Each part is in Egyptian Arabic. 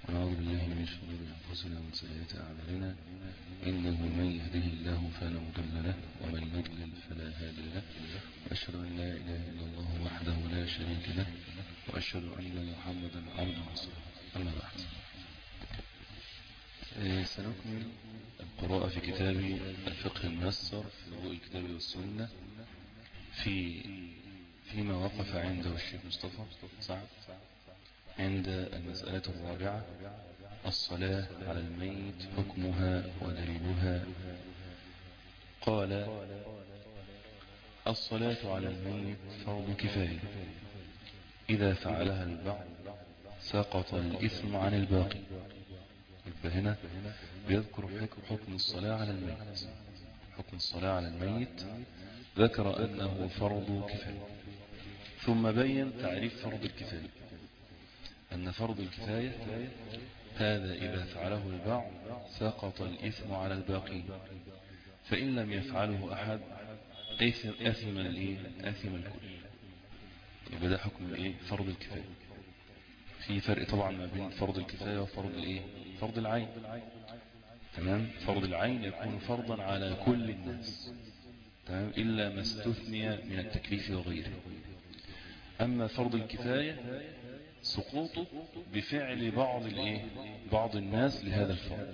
ونعوذ بالله من شرور أنفسنا ومن سيئات أعمالنا إنه من يهده الله فلا مضل له ومن يضلل فلا هادي له وأشهد أن لا إله إلا الله وحده لا شريك له وأشهد أن محمدا عبده ورسوله أما بعد آه، سنكمل القراءة في كتاب الفقه الميسر في ضوء الكتاب والسنة في فيما وقف عنده الشيخ مصطفى سعد عند المسألة الرابعة الصلاة على الميت حكمها ودليلها قال الصلاة على الميت فرض كفاية إذا فعلها البعض سقط الإثم عن الباقي يبقى هنا بيذكر حكم الصلاة على الميت حكم الصلاة على الميت ذكر أنه فرض كفاية ثم بين تعريف فرض الكفاية أن فرض الكفاية هذا إذا فعله البعض سقط الإثم على الباقي فإن لم يفعله أحد أثم الإيه أثم الكل يبقى ده حكم الإيه فرض الكفاية في فرق طبعا ما بين فرض الكفاية وفرض الإيه فرض العين تمام فرض العين يكون فرضا على كل الناس تمام إلا ما استثني من التكليف وغيره أما فرض الكفاية سقوطه بفعل بعض الايه بعض الناس لهذا الفرض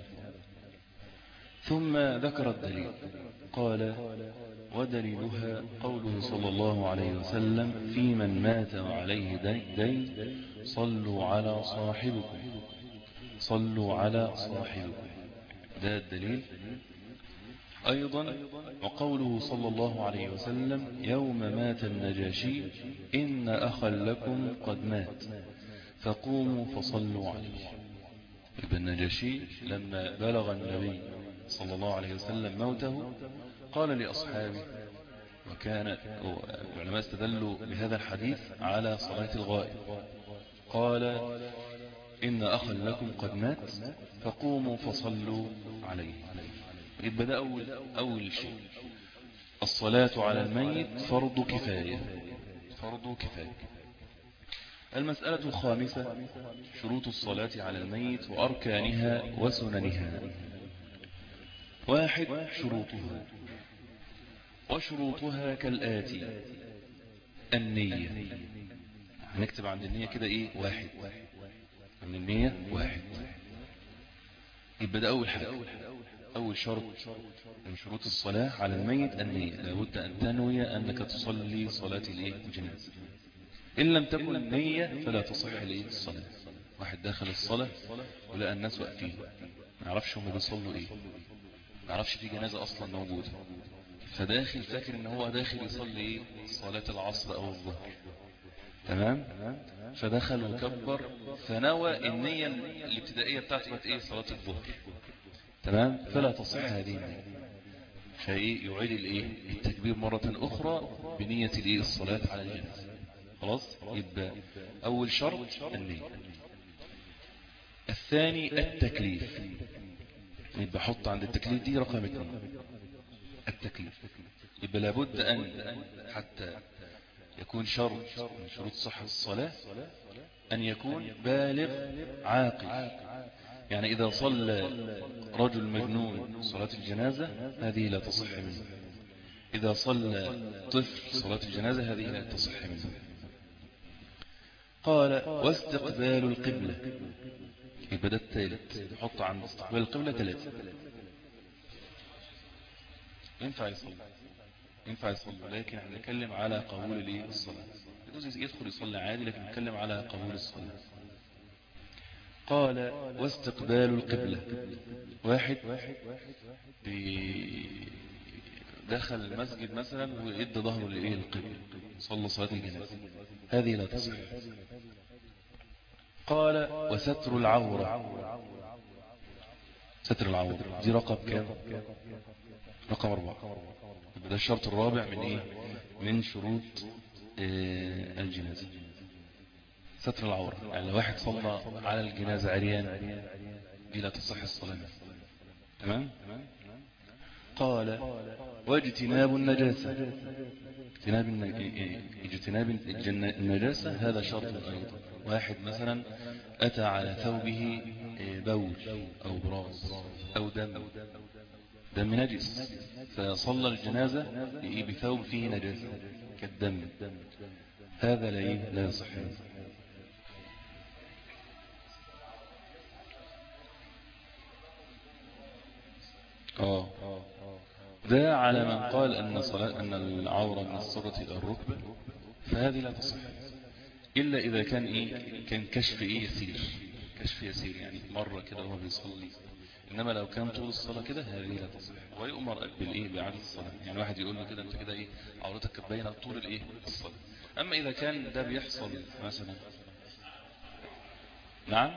ثم ذكر الدليل قال ودليلها قوله صلى الله عليه وسلم في من مات وعليه دين صلوا على صاحبكم صلوا على صاحبكم ده الدليل أيضا وقوله صلى الله عليه وسلم يوم مات النجاشي إن أخا لكم قد مات فقوموا فصلوا عليه ابن النجاشي لما بلغ النبي صلى الله عليه وسلم موته قال لأصحابه وكان العلماء استدلوا بهذا الحديث على صلاة الغائب قال إن أخا لكم قد مات فقوموا فصلوا عليه يبقى ده أول, أول شيء الصلاة على الميت فرض كفاية فرض كفاية المسألة الخامسة شروط الصلاة على الميت وأركانها وسننها واحد شروطها وشروطها كالآتي النية هنكتب عند النية كده ايه واحد عند النية واحد يبقى ده أول حاجة أول شرط من شروط الصلاة على الميت النية لابد أن تنوي أنك تصلي صلاة الجنازة إن لم تكن نية فلا تصح الصلاة واحد داخل الصلاة ولقى الناس واقفين ما يعرفش هم بيصلوا ايه ما يعرفش في جنازة أصلا موجودة فداخل فاكر ان هو داخل يصلي ايه صلاة العصر أو الظهر تمام فدخل وكبر فنوى النية الابتدائية بتاعته كانت ايه صلاة الظهر تمام فلا تصح هذه النية فايه يعيد الايه التكبير مرة أخرى بنية الايه الصلاة على الجنازة خلاص يبقى أول شرط النية الثاني التكليف يبقى حط عند التكليف دي رقم اثنين التكليف يبقى لابد أن حتى يكون شرط من شروط صحة الصلاة أن يكون بالغ عاقل يعني إذا صلى رجل مجنون صلاة الجنازة هذه لا تصح منه إذا صلى طفل صلاة الجنازة هذه لا تصح منه قال واستقبال القبلة يبقى ده الثالث نحط عند استقبال القبلة ثلاثة ينفع يصلي ينفع يصلي لكن احنا نتكلم على قبول الايه الصلاة يجوز يدخل يصلي عادي لكن نتكلم على قبول الصلاة قال واستقبال القبلة واحد دخل المسجد مثلا وإدى ظهره لإيه القبلة صلى صلاة الجنازة هذه لا تصح قال وستر العورة ستر العورة دي رقم كام رقم أربعة ده الشرط الرابع من إيه من شروط إيه الجنازة ستر العورة يعني لو واحد صلى على الجنازة عريان دي لا تصح الصلاة تمام قال واجتناب النجاسة اجتناب الن- اجتناب الجن- النجاسة هذا شرط أيضا واحد مثلا أتى على ثوبه بول أو براز أو دم دم نجس فصلى الجنازة إيه بثوب فيه نجاسة كالدم هذا لا إيه؟ لا يصح آه ده على من قال أن صلاة أن العورة من الصرة إلى الركبة فهذه لا تصح إلا إذا كان إيه كان كشف إيه يسير كشف يسير يعني مرة كده وهو بيصلي إنما لو كان طول الصلاة كده هذه لا تصح ويؤمر بالإيه بإعادة الصلاة يعني واحد يقول له كده أنت كده إيه عورتك كانت باينة طول الإيه الصلاة أما إذا كان ده بيحصل مثلا نعم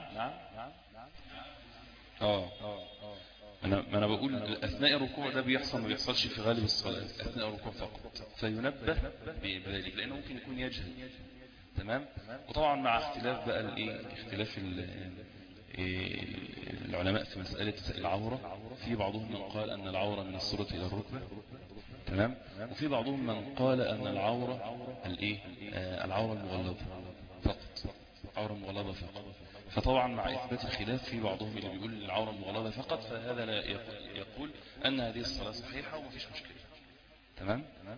آه أنا ما أنا بقول أثناء الركوع ده بيحصل ما بيحصلش في غالب الصلاة أثناء الركوع فقط فينبه بذلك لأنه ممكن يكون يجهل تمام وطبعا مع اختلاف بقى الايه اختلاف ال- إيه العلماء في مسألة العورة في بعضهم من قال أن العورة من السرة إلى الركبة تمام وفي بعضهم من قال أن العورة الايه آه، العورة المغلظة فقط عورة مغلظة فقط فطبعا مع إثبات الخلاف في بعضهم اللي بيقول العورة المغلظة فقط فهذا لا يقول, يقول أن هذه الصلاة صحيحة ومفيش مشكلة تمام تمام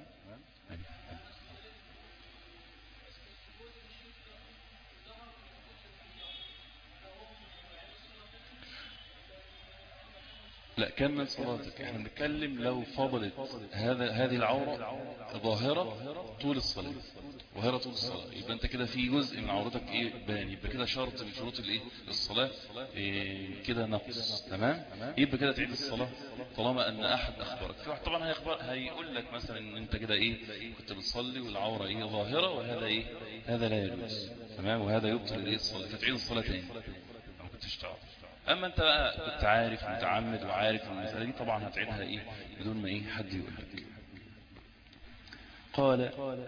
لا كمل صلاتك احنا بنتكلم لو فضلت هذا هذه العورة ظاهرة طول الصلاة ظاهرة طول الصلاة يبقى انت كده في جزء من عورتك ايه بان يبقى كده شرط من شروط الايه الصلاة إيه كده نقص تمام يبقى كده تعيد الصلاة طالما ان احد اخبرك في واحد طبعا هيخبر هيقول لك مثلا ان انت كده ايه كنت بتصلي والعورة ايه ظاهرة وهذا ايه هذا لا يجوز تمام وهذا يبطل الايه الصلاة فتعيد الصلاة تاني ما كنتش تعرف اما انت بقى كنت عارف متعمد وعارف المسألة دي طبعا هتعيدها ايه بدون ما ايه حد يقول لك قال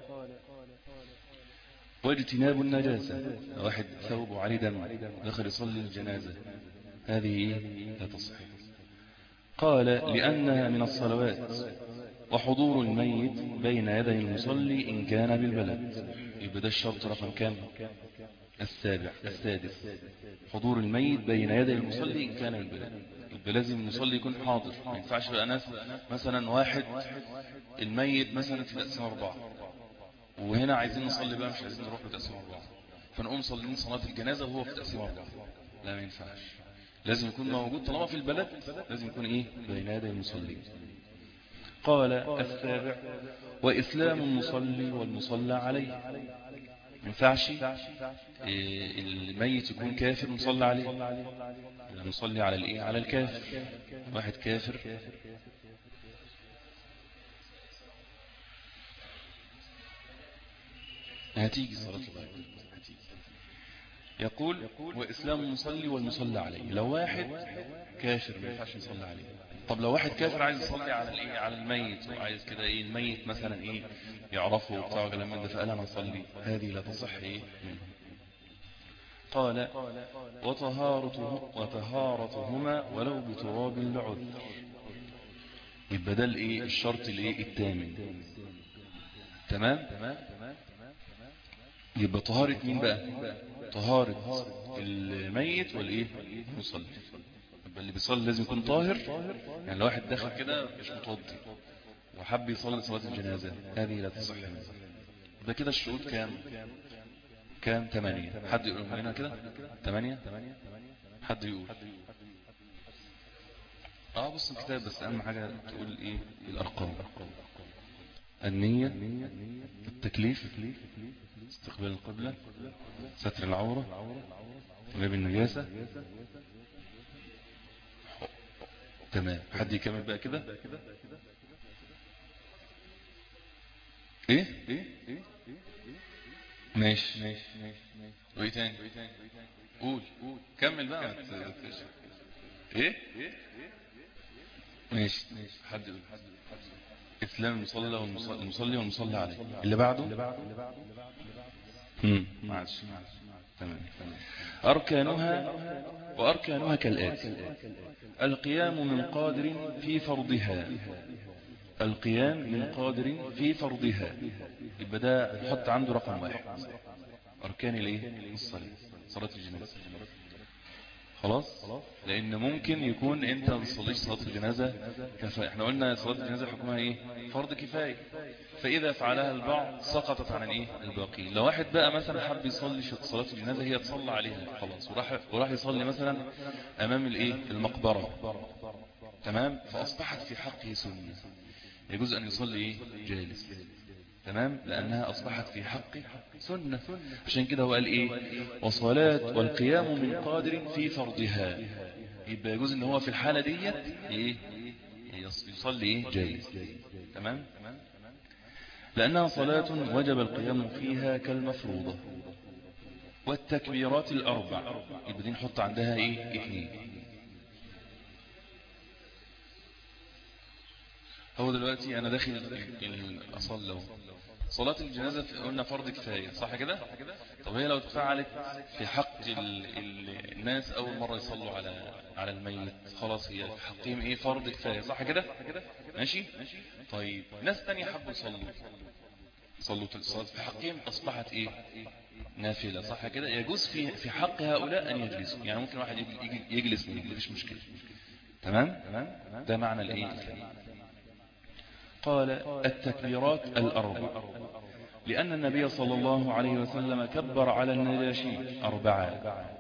واجتناب النجاسة واحد ثوب عليه دم دخل يصلي الجنازة هذه ايه لا تصح قال لأنها من الصلوات وحضور الميت بين يدي المصلي إن كان بالبلد يبقى ده الشرط رقم كام السابع السادس حضور الميت بين يدي المصلي إن كان بالبلد يبقى لازم المصلي يكون حاضر ما ينفعش بقى ناس مثلا واحد الميت مثلا في تقسيم أربعة وهنا عايزين نصلي بقى مش عايزين نروح لتقسيم أربعة فنقوم صلين صلاة الجنازة وهو في تقسيم أربعة لا ما ينفعش لازم يكون موجود طالما في البلد لازم يكون إيه بين يدي المصلي قال السابع وإسلام المصلي والمصلى عليه ما ينفعش إيه، الميت يكون كافر مصلى عليه نصلي على الايه على الكافر واحد كافر هتيجي صلاة الله هتيجي. يقول وإسلام المصلي والمصلى عليه لو واحد كافر ما ينفعش يصلي عليه طب لو واحد كافر عايز يصلي على الايه على الميت وعايز كده ايه الميت مثلا ايه يعرفه وبتاع كلام من ده فقال انا اصلي هذه لا تصح ايه منه قال وطهارته وطهارتهما ولو بتراب لعذر يبقى ده الايه الشرط الايه الثامن تمام يبقى طهارة مين بقى طهارة الميت والايه المصلي يبقى اللي بيصلي لازم يكون طاهر يعني لو واحد دخل كده مش متوضي وحب يصلي صلاة الجنازة هذه لا تصح منه. ده كده الشروط كام كام ثمانية حد يقول لنا كده ثمانية حد يقول اه بص الكتاب بس اهم حاجة تقول ايه الارقام النية التكليف استقبال القبلة ستر العورة غياب النجاسة تمام حد يكمل بقى كده ايه ايه ماشي ماشي وايه تاني قول قول كمل بقى ما ت- ايه ماشي حد يقول اسلام المصلى والمصلي المصلي والمصلى عليه اللي بعده امم ما عادش تمام اركانها وأركانها كالآتي القيام من قادر في فرضها القيام من قادر في فرضها يبقى ده نحط عنده رقم واحد أركان الايه الصلاة صلاة الجنازة خلاص لأن ممكن يكون أنت ما بتصليش صلاة الجنازة كفاية احنا قلنا صلاة الجنازة حكمها ايه فرض كفاية فإذا فعلها البعض سقطت عن الايه الباقي لو واحد بقى مثلا حب يصلي صلاة الجنازة هي تصلى عليها خلاص وراح وراح يصلي مثلا أمام الايه المقبرة تمام فأصبحت في حقه سنة يجوز أن يصلي ايه جالس تمام لأنها أصبحت في حقه سنة عشان كده هو قال إيه وصلاة والقيام من قادر في فرضها يبقى يجوز أن هو في الحالة ديت إيه يصلي إيه جالس تمام لأنها صلاة وجب القيام فيها كالمفروضة والتكبيرات الأربع يبقى دي نحط عندها إيه اثنين هو دلوقتي أنا داخل أصلي صلاة الجنازة قلنا فرض كفاية صح كده طب هي لو اتفعلت في حق ال ال الناس أول مرة يصلوا على على الميت خلاص هي في حقهم إيه فرض كفاية صح كده ماشي طيب ناس تانية حبوا يصلوا صلوا الصلاة في حقهم أصبحت إيه نافلة صح كده يجوز في في حق هؤلاء أن يجلسوا يعني ممكن واحد يجلس من مفيش مشكلة تمام ده معنى الإيه قال التكبيرات الأربع لأن النبي صلى الله عليه وسلم كبر على النجاشي أربعة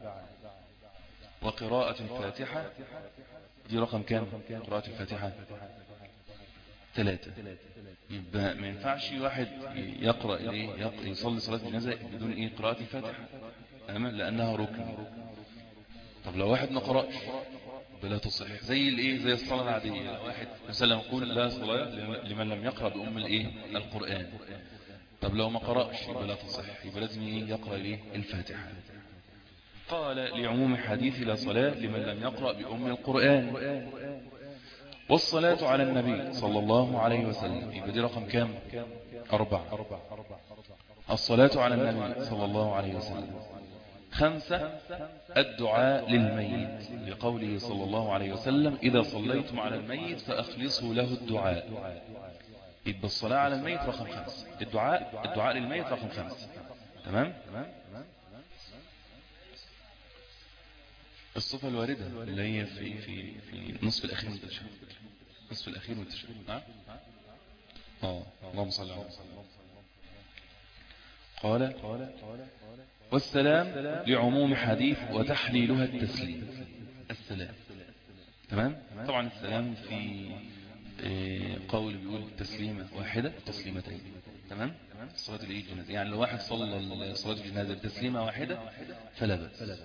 وقراءة الفاتحة دي رقم كام قراءة الفاتحة ثلاثة يبقى ما ينفعش واحد يقرأ إليه يقرأ يصلي صلاة الجنازة بدون إيه قراءة الفاتحة لأنها ركن طب لو واحد ما قرأش بلا تصح زي الايه زي الصلاة العادية واحد مثلا يقول لا صلاة لمن لم يقرأ بأم الايه القرآن طب لو ما قرأش يبقى لا تصح يبقى لازم ايه يقرأ الايه الفاتحة قال لعموم حديث لا صلاة لمن لم يقرأ بأم القرآن والصلاة على النبي صلى الله عليه وسلم يبقى دي رقم كام أربعة الصلاة على النبي صلى الله عليه وسلم خمسة الدعاء للميت لقوله صلى الله عليه وسلم إذا صليتم على الميت فأخلصوا له الدعاء يبقى الصلاة على الميت رقم خمسة الدعاء الدعاء للميت رقم خمسة تمام الصفة الواردة اللي هي في في في نصف الأخير من التشهد نصف الأخير من التشهد ها اه اللهم صل على قال والسلام لعموم حديث وتحليلها التسليم السلام تمام طبعا السلام في قول بيقول تسليمة واحدة تسليمتين تمام صلاة الجنازة يعني لو واحد صلى صلاة الجنازة بتسليمة واحدة فلا بأس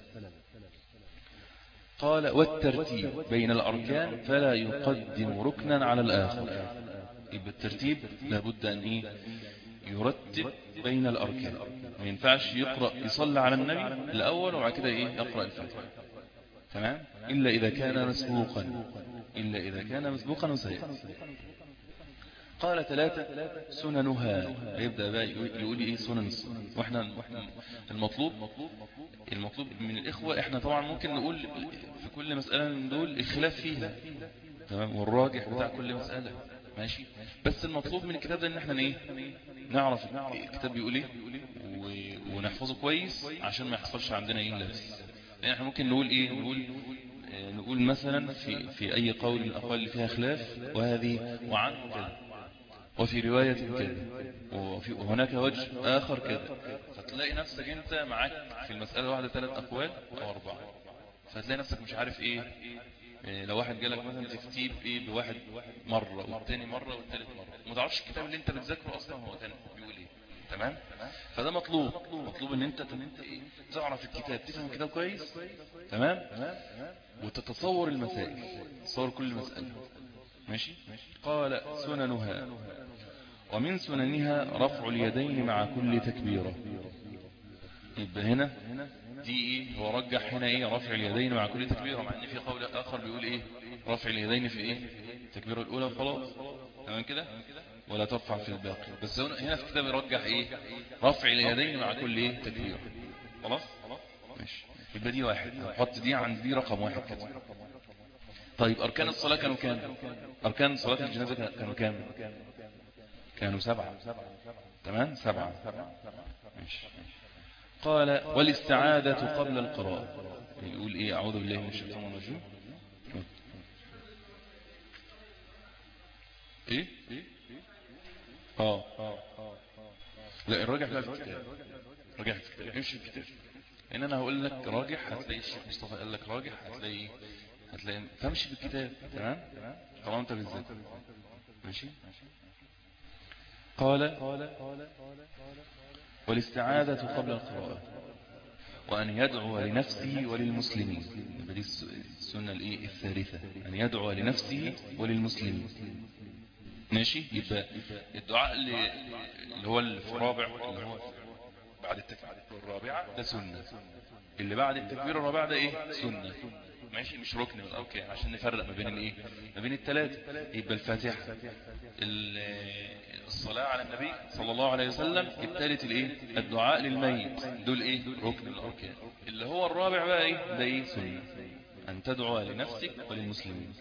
قال والترتيب بين الأركان فلا يقدم ركنا على الآخر يبقى الترتيب لابد أن إيه يرتب بين الأركان ما ينفعش يقرأ يصلى على النبي الأول وبعد كده إيه يقرأ الفاتحة تمام إلا إذا كان مسبوقا إلا إذا كان مسبوقا وسيئا قال ثلاثة سننها يبدأ بقى يقول إيه سنن الصلاة وإحنا المطلوب المطلوب من الإخوة إحنا طبعا ممكن نقول في كل مسألة من دول الخلاف فيها تمام والراجح بتاع كل مسألة ماشي بس المطلوب من الكتاب ده ان احنا ايه نعرف الكتاب بيقول ايه ونحفظه كويس عشان ما يحصلش عندنا ايه لبس يعني احنا ممكن نقول ايه نقول نقول مثلا في في اي قول من الاقوال اللي فيها خلاف وهذه وعن كذا وفي رواية كذا وفي وهناك وجه آخر كذا فتلاقي نفسك انت معاك في المسألة الواحدة ثلاث أقوال أو أربعة فتلاقي نفسك مش عارف ايه لو واحد جالك مثلا تكتيب ايه بواحد مرة والتاني مرة والتالت مرة ما تعرفش الكتاب اللي انت بتذاكره اصلا هو تاني بيقول ايه تمام فده مطلوب مطلوب ان انت ايه تعرف الكتاب تفهم الكتاب كويس تمام وتتصور المسائل تصور كل مسألة ماشي قال سننها ومن سننها رفع اليدين مع كل تكبيرة يبقى هنا دي ايه هو رجح هنا ايه رفع اليدين مع كل تكبيرة مع ان في قول اخر بيقول ايه رفع اليدين في ايه التكبيرة الاولى خلاص تمام كده ولا ترفع في الباقي بس هنا في الكتاب يرجح ايه رفع اليدين مع كل ايه تكبيرة خلاص ماشي يبقى دي واحد هنحط دي عند دي رقم واحد كده طيب أركان الصلاة كانوا كام أركان صلاة الجنازة كانوا كام كانوا سبعة تمام سبعة ماشي قال والاستعادة قبل القراءة يقول ايه اعوذ بالله من الشيطان الرجيم ايه اه لا الراجح بقى في الكتاب راجح في الكتاب امشي في الكتاب ان انا هقول لك راجح هتلاقي الشيخ مصطفى قال لك راجح هتلاقي هتلاقي فامشي في الكتاب تمام طالما انت بالذات ماشي قال والاستعاذة قبل القراءة وأن يدعو لنفسه وللمسلمين دي السنة الإيه الثالثة أن يدعو لنفسه وللمسلمين ماشي يبقى الدعاء اللي اللي هو الرابع اللي هو بعد التكبير الرابعة ده سنة اللي بعد التكبير الرابع ده ايه سنة ماشي مش ركن من الاركان عشان نفرق ما بين الايه ما بين الثلاثه يبقى الفاتحه الصلاه على النبي صلى الله عليه وسلم الثالث الايه الدعاء للميت دول ايه ركن من الاركان اللي هو الرابع بقى ايه ده ايه سنه ان تدعو لنفسك وللمسلمين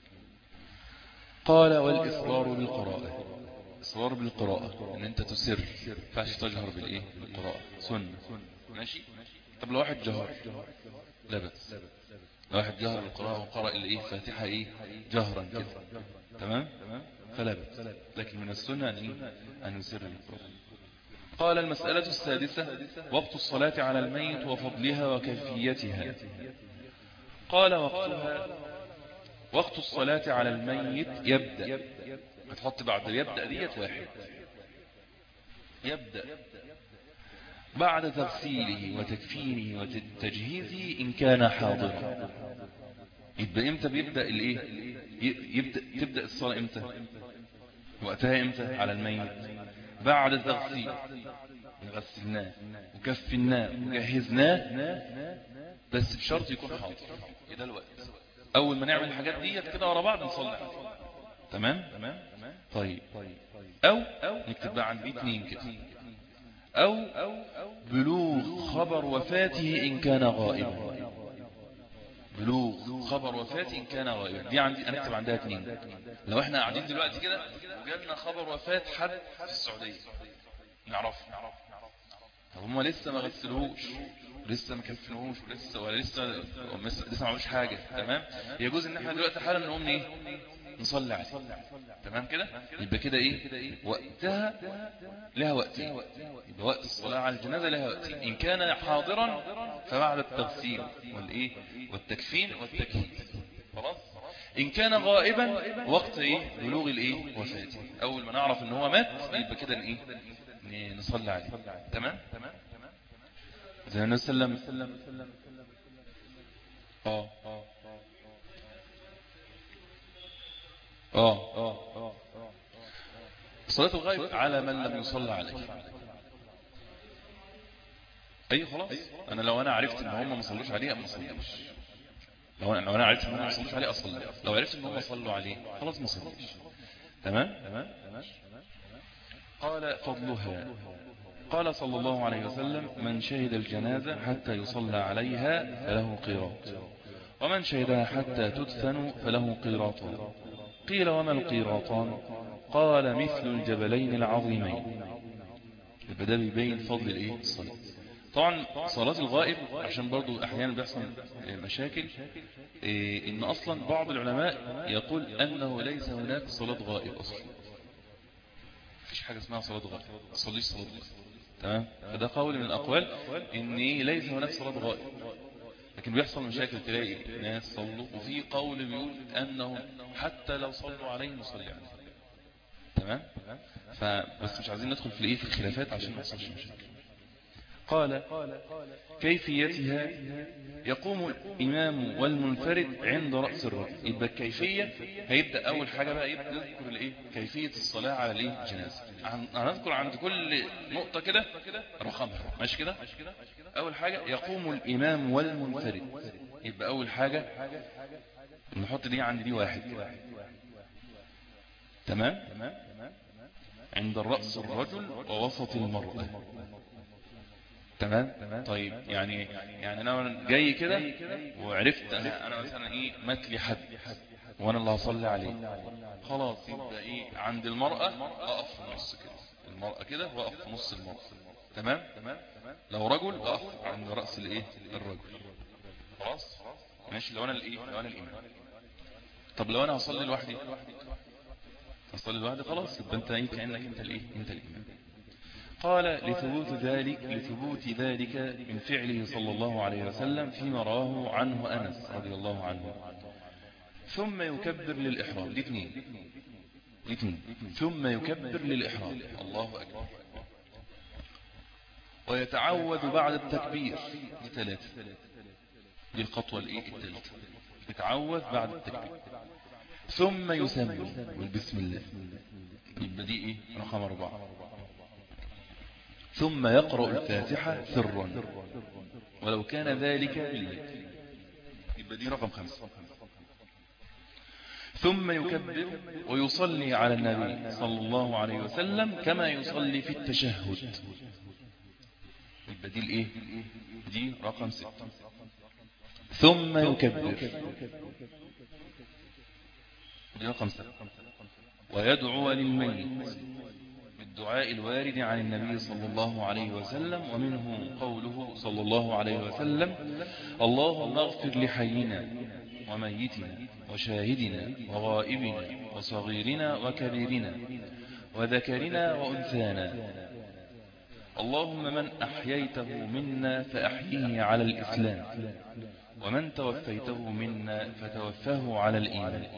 قال والاصرار بالقراءه اصرار بالقراءه ان انت تسر فاش تجهر بالايه بالقراءه سنه ماشي طب لو واحد جهر لا بأس لو واحد جهر بالقراءة وقرأ الايه فاتحة ايه جهرا كده تمام فلا بأس لكن من السنة أن, إيه؟ أن يسر بالقراءة قال المسألة السادسة وقت الصلاة على الميت وفضلها وكيفيتها قال وقتها وقت الصلاة على الميت يبدأ هتحط بعد يبدأ ديت واحد يبدأ بعد تغسيله وتكفينه وتجهيزه إن كان حاضرا يبقى إمتى بيبدأ الإيه يبدأ تبدأ الصلاة إمتى وقتها إمتى على الميت بعد تغسيل غسلناه وكفناه وجهزناه بس بشرط يكون حاضر ده الوقت أول ما نعمل الحاجات دي كده ورا بعض نصلي تمام طيب أو نكتب بقى عن بيه اتنين كده أو بلوغ خبر وفاته إن كان غائبا بلوغ خبر وفاته إن كان غائبا دي عندي أنا أكتب عندها اثنين لو احنا قاعدين دلوقتي كده وجدنا خبر وفاة حد في السعودية نعرف طب هم لسه ما غسلوهوش لسه ما كفنوهوش ولسه ولا لسه لسه ما عملوش حاجه تمام يجوز ان احنا دلوقتي حالا نقوم ايه نصلي عليه تمام كده يبقى كده ايه وقتها لها وقتين يبقى وقت الصلاة على الجنازة لها وقتين إن كان حاضرا فبعد التغسيل والإيه والتكفين والتكهيز خلاص إن كان غائبا وقت إيه بلوغ الإيه وفاته أول ما نعرف إن هو مات يبقى كده إيه نصلي عليه تمام زي النبي صلى الله عليه وسلم اه اه صلاة الغائب على من لم يصلى عليه اي خلاص انا لو انا عرفت ان هم ما صلوش عليه ما صليش لو انا لو انا عرفت ان هم ما صلوش عليه اصلي لو عرفت ان هم صلوا عليه خلاص ما صليش تمام تمام قال فضلها قال صلى الله عليه وسلم من شهد الجنازة حتى يصلى عليها فله قيراط ومن شهدها حتى تدفن فله قيراطان قيل وما القيراطان قال مثل الجبلين العظيمين يبقى ده بيبين فضل الايه الصلاة طبعا صلاة الغائب عشان برضو احيانا بيحصل مشاكل إيه ان اصلا بعض العلماء يقول انه ليس هناك صلاة غائب اصلا مفيش حاجة اسمها صلاة غائب تصليش صلاة غائب تمام فده قول من الاقوال ان ليس هناك صلاة غائب لكن بيحصل مشاكل تلاقي ناس صلوا وفي قول بيقول انهم حتى لو صلوا عليه نصلي عليه تمام فبس مش عايزين ندخل في الايه في الخلافات عشان ما يحصلش مشاكل قال كيفيتها يقوم الإمام والمنفرد عند رأس الرجل يبقى الكيفية هيبدأ أول حاجة بقى يبدأ يذكر الإيه كيفية الصلاة على الإيه الجنازة هنذكر عند كل نقطة كده رقمها ماشي كده أول حاجة يقوم الإمام والمنفرد يبقى أول حاجة نحط دي عند دي واحد تمام عند الرأس الرجل ووسط المرأة تمام طيب يعني يعني انا جاي كده وعرفت انا انا مثلا ايه مات لي حد وانا اللي هصلي عليه خلاص يبقى ايه عند المرأة اقف في النص كده المرأة كده واقف في نص المرأة تمام لو رجل اقف عند رأس الايه الرجل خلاص ماشي لو انا الايه لو انا الامام طب لو انا هصلي لوحدي هصلي لوحدي خلاص يبقى انت ايه كانك انت الايه انت الامام قال لثبوت ذلك لثبوت ذلك من فعله صلى الله عليه وسلم فيما راه عنه أنس رضي الله عنه ثم يكبر للإحرام دي اثنين دي اثنين ثم يكبر للإحرام الله أكبر ويتعوذ بعد التكبير دي ثلاثة دي الخطوة الايه الثالثة يتعوذ بعد التكبير ثم يسمي بالبسم الله يبقى دي ايه رقم أربعة ثم يقرأ الفاتحة سرا ولو كان ذلك بالليل يبقى دي رقم خمسة ثم يكبر ويصلي على النبي صلى الله عليه وسلم كما يصلي في التشهد يبقى دي الايه دي رقم ستة ثم يكبر دي رقم ستة ويدعو للميت بالدعاء الوارد عن النبي صلى الله عليه وسلم ومنه قوله صلى الله عليه وسلم اللهم اغفر لحينا وميتنا وشاهدنا وغائبنا وصغيرنا وكبيرنا وذكرنا وأنثانا اللهم من أحييته منا فأحيه على الإسلام ومن توفيته منا فتوفاه على الإيمان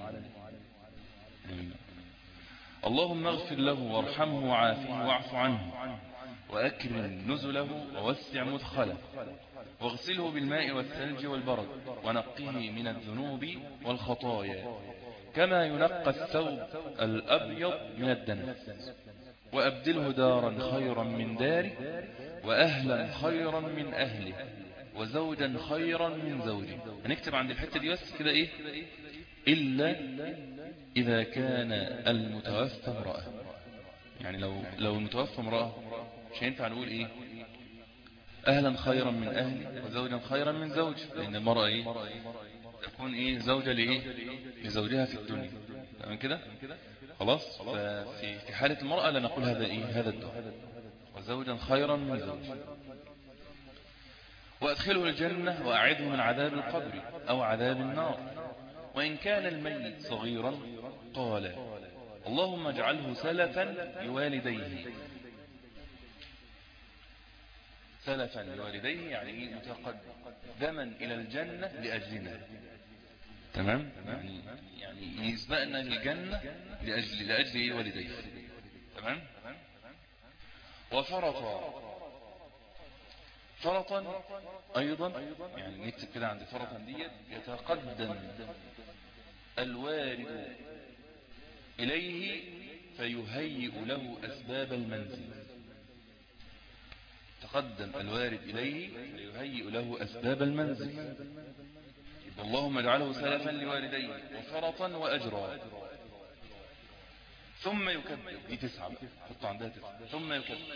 اللهم اغفر له وارحمه وعافه واعف عنه وأكرم نزله ووسع مدخله واغسله بالماء والثلج والبرد ونقه من الذنوب والخطايا كما ينقى الثوب الأبيض من الدنس وأبدله دارا خيرا من داره وأهلا خيرا من أهله وزوجا خيرا من زوجه هنكتب عند الحتة دي بس كده إيه إلا إذا كان المتوفى امرأة يعني لو لو المتوفى امرأة مش هينفع نقول إيه أهلا خيرا من أهلي وزوجا خيرا من زوج لأن المرأة إيه تكون إيه زوجة لإيه لزوجها في الدنيا تمام كده خلاص ففي في حالة المرأة لا نقول هذا إيه هذا الدعاء وزوجا خيرا من زوج وأدخله الجنة وأعده من عذاب القبر أو عذاب النار وإن كان الميت صغيرا قال اللهم اجعله سلفا لوالديه سلفا لوالديه يعني متقدما إلى الجنة لأجلنا تمام يعني يعني يسبقنا للجنة لأجل لأجل إيه والديه تمام وفرط فرطا أيضا يعني نكتب كده عند فرطا ديت يتقدم الوارد إليه فيهيئ له أسباب المنزل تقدم الوارد إليه فيهيئ له أسباب المنزل اللهم اجعله سلفا لوالديه وفرطا وأجرا ثم يكبر دي تسعة حط عندها تسعة ثم يكبر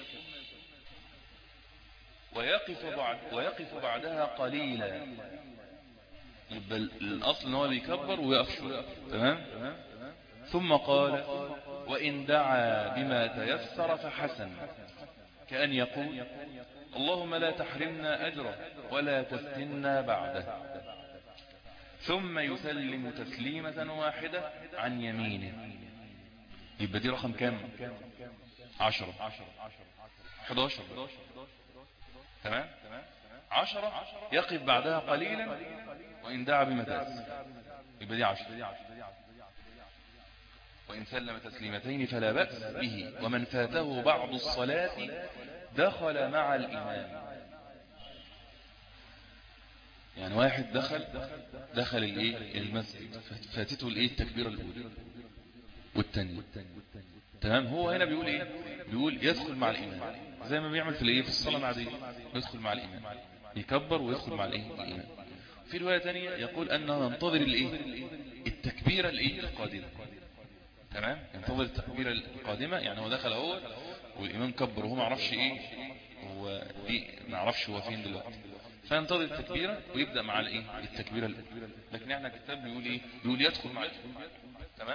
ويقف بعد ويقف بعدها قليلا يبقى الأصل ان هو بيكبر ويقف شوية تمام ثم قال وإن دعا بما تيسر فحسن كأن يقول اللهم لا تحرمنا أجره ولا تفتنا بعده ثم يسلم تسليمة واحدة عن يمينه يبقى دي رقم كام عشرة حداشر تمام عشرة يقف بعدها قليلا وإن دعا بمتاز يبقى دي عشرة وإن سلم تسليمتين فلا بأس به ومن فاته بعض الصلاة دخل مع الإمام يعني واحد دخل دخل الايه المسجد فاتته الايه التكبيره الاولى والثانيه تمام هو هنا بيقول ايه بيقول يدخل مع الامام زي ما بيعمل في الايه في الصلاه العاديه يدخل مع الامام يكبر ويدخل مع الايه الامام في روايه ثانيه يقول انه ينتظر الايه التكبيره الايه القادمه تمام ينتظر التكبيره القادمه يعني هو دخل اهو والامام كبر وهو ما عرفش ايه هو دي ما اعرفش هو فين دلوقتي فينتظر التكبيرة ويبدأ مع الايه التكبيرة الأولى لكن احنا الكتاب بيقول ايه بيقول يدخل مع التكبيرة. تمام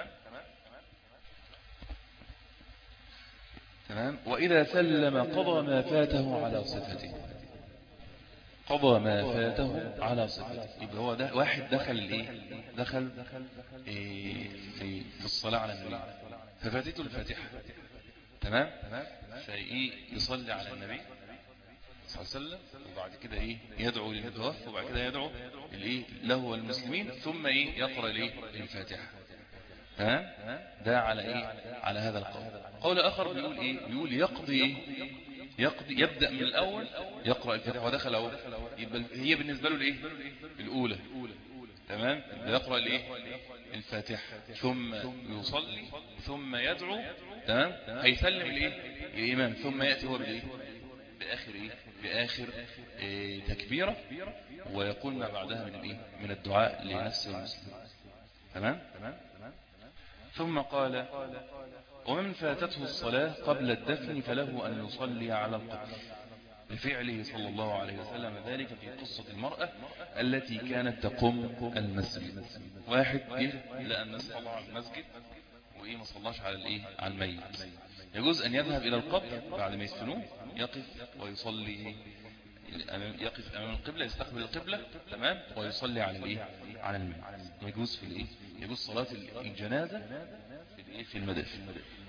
تمام وإذا سلم قضى ما فاته على صفته قضى ما فاته على صفته يبقى هو ده واحد دخل الايه دخل إيه في في الصلاة على النبي ففاتته الفاتحة تمام فايه يصلي على النبي صلى الله عليه وسلم وبعد كده ايه يدعو للمتوفى وبعد كده يدعو الايه له والمسلمين ثم ايه يقرأ الايه الفاتحة ها ده على ايه على هذا القول قول اخر بيقول ايه بيقول يقضي ايه يقضي يبدأ من الاول يقرأ الفاتحة ودخل اهو يبقى هي بالنسبة له الايه الاولى تمام يقرأ الايه الفاتحة ثم يصلي ثم يدعو تمام هيسلم الايه الامام ثم يأتي هو بالايه باخر ايه باخر إيه تكبيرة ويقول ما بعدها من الايه من الدعاء لنفسه المسلم تمام ثم قال ومن فاتته الصلاة قبل الدفن فله أن يصلي على القبر لفعله صلى الله عليه وسلم ذلك في قصة المرأة التي كانت تقوم المسجد واحد جه لقى الناس صلى على المسجد وإيه ما صلاش على الإيه على الميت يجوز أن يذهب إلى القبر بعد ما يدفنوه يقف ويصلي أمام- يقف أمام القبلة يستقبل القبلة تمام ويصلي على الإيه على الميت يجوز في الإيه يجوز صلاة الجنازة في الإيه في المدافن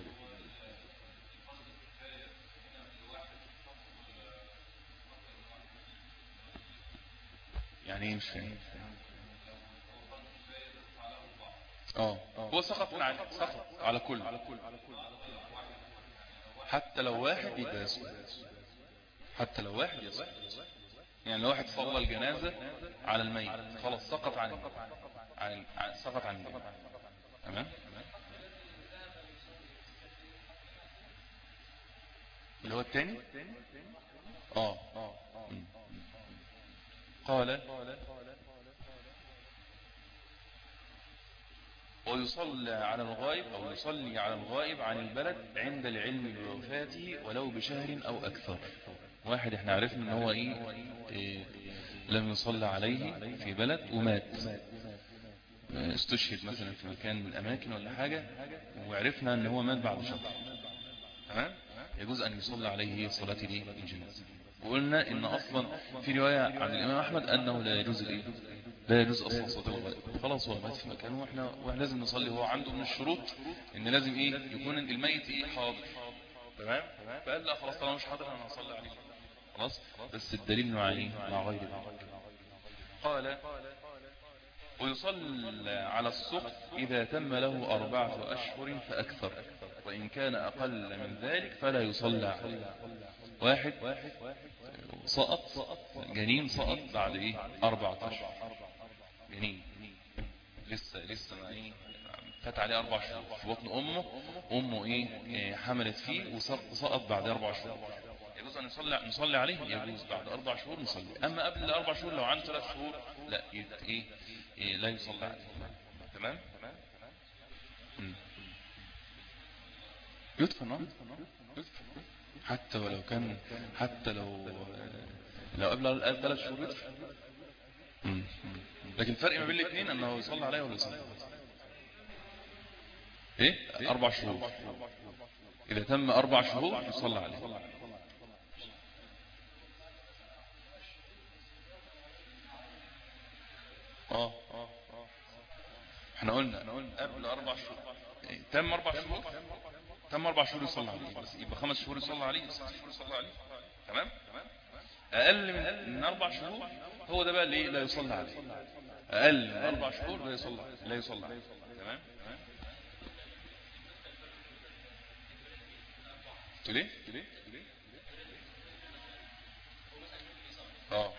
يعني ايه مش فاهم اه هو سقط من على سقط على كل حتى لو واحد يبقى يسقط حتى لو واحد يسقط يعني لو واحد صلى الجنازة على الميت خلاص سقط عن عن عن- سقط عن الجنازة تمام اللي هو الثاني اه مم. قال ويصلى على الغائب أو يصلي على الغائب عن البلد عند العلم بوفاته ولو بشهر أو أكثر واحد احنا عرفنا ان هو ايه, إيه لم يصلى عليه في بلد ومات استشهد مثلا في مكان من الأماكن ولا حاجة وعرفنا ان هو مات بعد شهر تمام يجوز أن يصلى عليه صلاة الايه الجنازة وقلنا ان اصلا في رواية عن الامام احمد انه لا يجوز الايه لا يجوز اصلا صلاة الغائب خلاص هو مات في مكانه واحنا واحنا لازم نصلي هو عنده من الشروط ان لازم ايه يكون الميت ايه حاضر تمام فقال لا خلاص طالما مش حاضر انا هصلي عليه خلاص بس الدليل مع ايه مع غير ذلك قال ويصلى على السقط إذا تم له أربعة أشهر فأكثر وإن كان أقل من ذلك فلا يصلى عليه واحد سقط جنين سقط بعد إيه أربعة أشهر جنين لسه لسه ما إيه فات عليه أربع شهور في بطن أمه أمه إيه, إيه حملت فيه وسقط بعد أربع شهور يجوز أن نصلي, نصلي عليه يجوز بعد أربع شهور نصلي أما قبل الأربع شهور لو عنده ثلاث شهور لا يبقى إيه, إيه لا يصلى عليه تمام مم. يدفن آه. يدفن حتى ولو كان حتى لو لو قبل ثلاث شهور يدفن مم. لكن الفرق ما بين الاثنين انه يصلى عليه ولا يصلي ايه اربع شهور اذا تم اربع شهور يصلى عليه اه احنا قلنا قبل اربع شهور إيه، تم اربع شهور تم اربع شهور يصلى عليه بس يبقى خمس شهور يصلى عليه ست شهور يصلى عليه تمام اقل من من اربع شهور هو ده بقى اللي لا يصلى عليه اقل من اربع شهور لا يصلى لا يصلى عليه تمام تقول ايه تقول ايه اه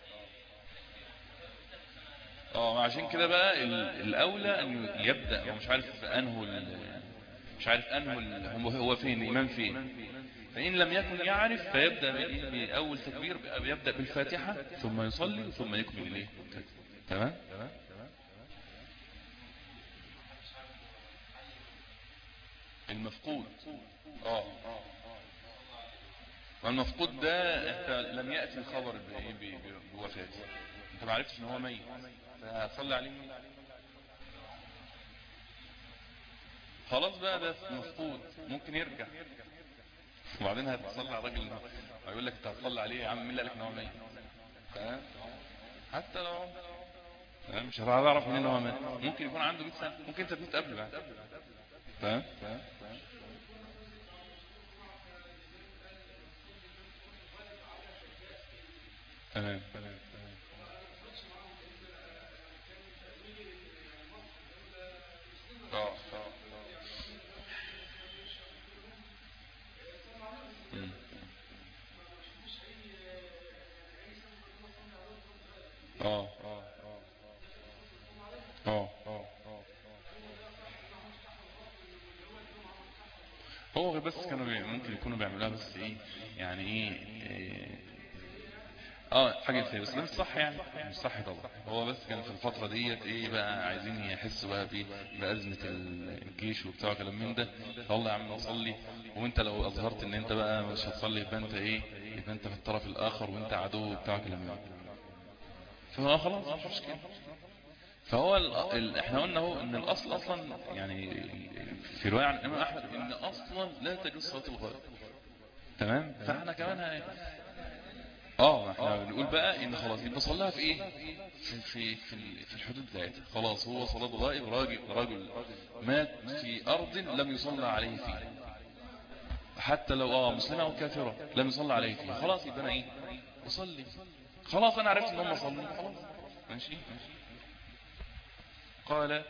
اه عشان كده بقى ال- الاولى ان يبدا هو مش عارف انه ال- مش عارف انه ال- هو هو فين الامام فين فان لم يكن يعرف فيبدا بإيه؟ باول تكبير يبدا بالفاتحه ثم يصلي ثم يكمل الايه تمام المفقود اه والمفقود ده انت لم يأتي الخبر ب- ب- ب- بوفاته انت ما عرفتش ان هو ميت فهتصلي عليه خلاص بقى ده مفقود ممكن يرجع وبعدين هتصلي على الراجل هيقول لك انت هتصلي عليه يا عم مين اللي قال لك ان هو ميت فاهم؟ حتى لو فاهم؟ مش هتعرف منين هو مات ممكن يكون عنده 100 سنه ممكن انت تموت قبل بعد فاهم تمام اه اه مم. اه اه اه اه هو غير بس كانوا بي... ممكن يكونوا بيعملوها بس ايه يعني ايه, إيه اه حاجة كده بس ده مش صح يعني مش صح طبعا هو بس كان في الفترة ديت ايه بقى عايزين يحسوا بقى بيه بأزمة الجيش وبتاع كلام من ده فالله يا عم صلي وانت لو اظهرت ان انت بقى مش هتصلي يبقى انت ايه يبقى انت في الطرف الاخر وانت عدو بتاع كلام من ده فهو خلاص مش مشكلة فهو ال... ال... احنا قلنا هو ان الاصل اصلا يعني في رواية عن الامام احمد ان اصلا لا تجوز صلاة الغائب تمام فاحنا كمان هن... اه احنا بنقول بقى ان خلاص يبقى صلاها في ايه في في في, ال- في الحدود بتاعتها خلاص هو صلاة غائب راجل رجل مات في ارض لم يصلى عليه فيها حتى لو اه مسلمة او كافرة لم يصلى عليه فيها خلاص يبقى انا ايه اصلي خلاص انا عرفت ان هم صلي خلاص ماشي قال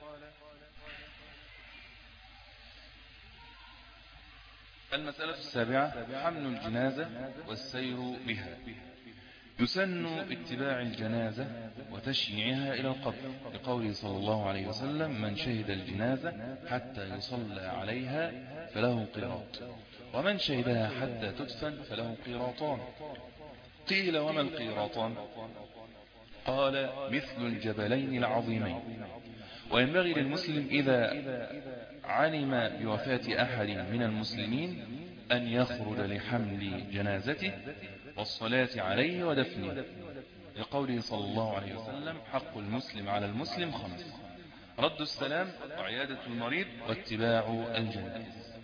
المسألة السابعة حمل الجنازة والسير بها يسن اتباع الجنازة وتشييعها إلى القبر لقوله صلى الله عليه وسلم من شهد الجنازة حتى يصلى عليها فله قيراط ومن شهدها حتى تدفن فله قيراطان قيل وما القيراطان قال مثل الجبلين العظيمين وينبغي للمسلم إذا علم بوفاة أحد من المسلمين أن يخرج لحمل جنازته والصلاة عليه ودفنه لقوله صلى الله عليه وسلم حق المسلم على المسلم خمس رد السلام وعيادة المريض واتباع الجنائز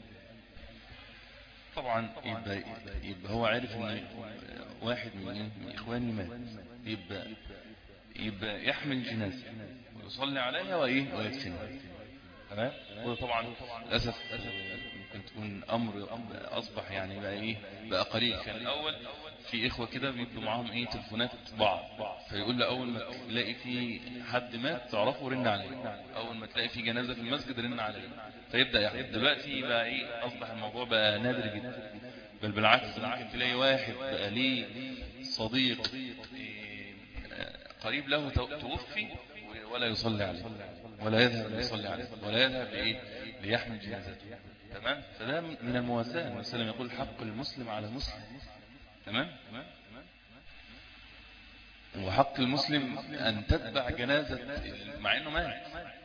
طبعا يبقى, يبقى هو عارف ان واحد من, من اخواني مات يبقى يبقى يحمل جنازة ويصلي عليها وايه ويدفنها تمام وطبعا للاسف ممكن تكون امر اصبح يعني بقى ايه بقى قليل كان الاول في اخوه كده بيبقوا معاهم ايه تليفونات بعض فيقول له اول ما تلاقي في حد مات تعرفه رن عليه اول ما تلاقي في جنازه في المسجد رن عليه فيبدا يعني دلوقتي بقى ايه اصبح الموضوع بقى نادر جدا بل بالعكس ممكن تلاقي واحد بقى ليه صديق إيه، قريب له توفي ولا يصلي عليه ولا يذهب ليصلي عليه ولا يذهب لإيه ليحمل جنازته تمام فده من المواساة النبي صلى الله عليه وسلم يقول حق المسلم على المسلم تمام وحق المسلم أن تتبع جنازة مع أنه مات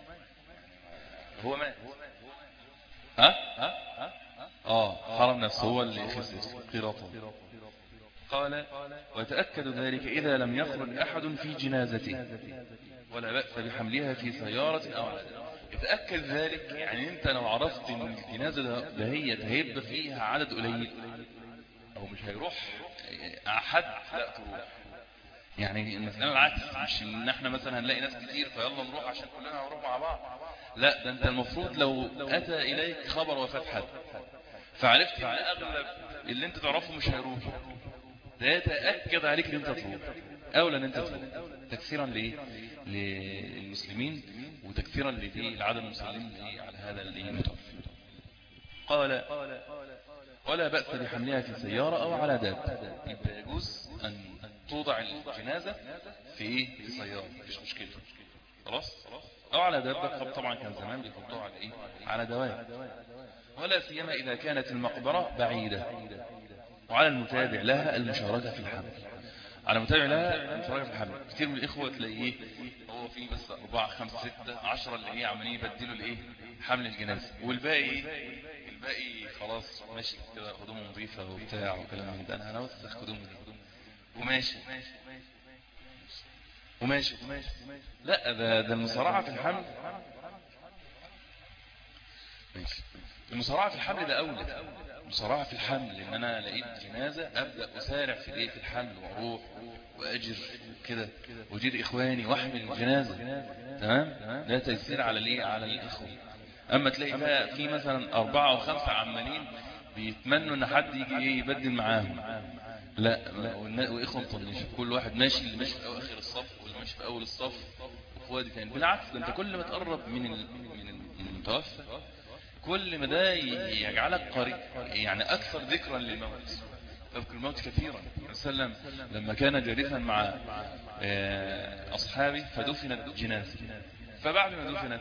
هو مات ها ها اه حرم نفسه هو اللي خسر قراطه قال وتأكد ذلك إذا لم يخرج أحد في جنازته ولا بأس بحملها في سيارة أو على يتأكد ذلك يعني أنت لو عرفت أن الجنازة دهيت هيبقى فيها عدد قليل أو مش هيروح أحد لا تروح يعني المسألة العكس مش ان احنا مثلا هنلاقي ناس كتير فيلا نروح عشان كلنا هنروح مع بعض لا ده انت المفروض لو اتى اليك خبر وفاة حد فعرفت ان اغلب اللي انت تعرفه مش هيروح ده يتأكد عليك ان انت تروح اولا ان انت تروح تكثيرا لايه للمسلمين وتكثيرا لعدد المسلمين على هذا المتوفى قال ولا بأس بحملها في سيارة أو على دابة يبقى يجوز أن توضع الجنازة في إيه في سيارة مفيش مشكلة خلاص أو على دابة طبعا كان زمان بيحطوها على إيه على دواب ولا سيما إذا كانت المقبرة بعيدة وعلى المتابع لها المشاركة في الحمل على المتابع لها المشاركة في الحمل كتير من الإخوة تلاقيه هو في بس أربعة خمسة ستة عشرة اللي هي عمالين يبدلوا الإيه حمل الجنازة والباقي والباقي خلاص ماشي كده هدومه نظيفة وبتاع وكلام من ده انا هنوسخ هدومه دي وماشي وماشي لا ده ده المصارعة في الحمل ماشي المصارعة في الحمل ده أولى المصارعة في الحمل إن أنا لقيت جنازة أبدأ أسارع في الإيه في الحمل وأروح وأجر كده وأجير إخواني وأحمل الجنازة تمام ده تيسير على الإيه على الإخوة أما تلاقي بقى في مثلا أربعة أو خمسة عمالين بيتمنوا إن حد يجي إيه يبدل معاهم لا والنا- وإخوة مطنشة كل واحد ماشي اللي ماشي في أواخر الصف واللي ماشي في أول الصف وإخواتي تاني بالعكس ده أنت كل ما تقرب من ال- من ال- من المتوفى كل ما ده يجعلك قريب يعني أكثر ذكرا للموت تذكر الموت كثيرا وسلم لما كان جالسا مع آه، أصحابه فدفنت جنازة فبعد ما دفنت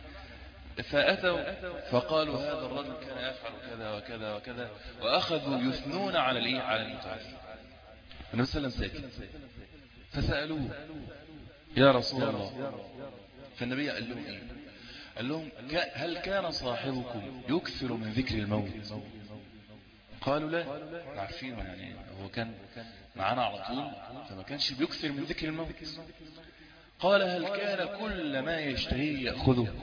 فأتوا فقالوا هذا الرجل كان يفعل كذا وكذا وكذا وأخذوا يثنون على الإيه على المتوفى النبي صلى الله عليه وسلم ساكت فسألوه يا رسول الله فالنبي قال لهم إيه قال لهم "ك- هل كان صاحبكم يكثر من ذكر الموت قالوا لا عارفين يعني هو كان معانا على طول فما كانش بيكثر من ذكر الموت قال هل كان كل ما يشتهيه يأخذه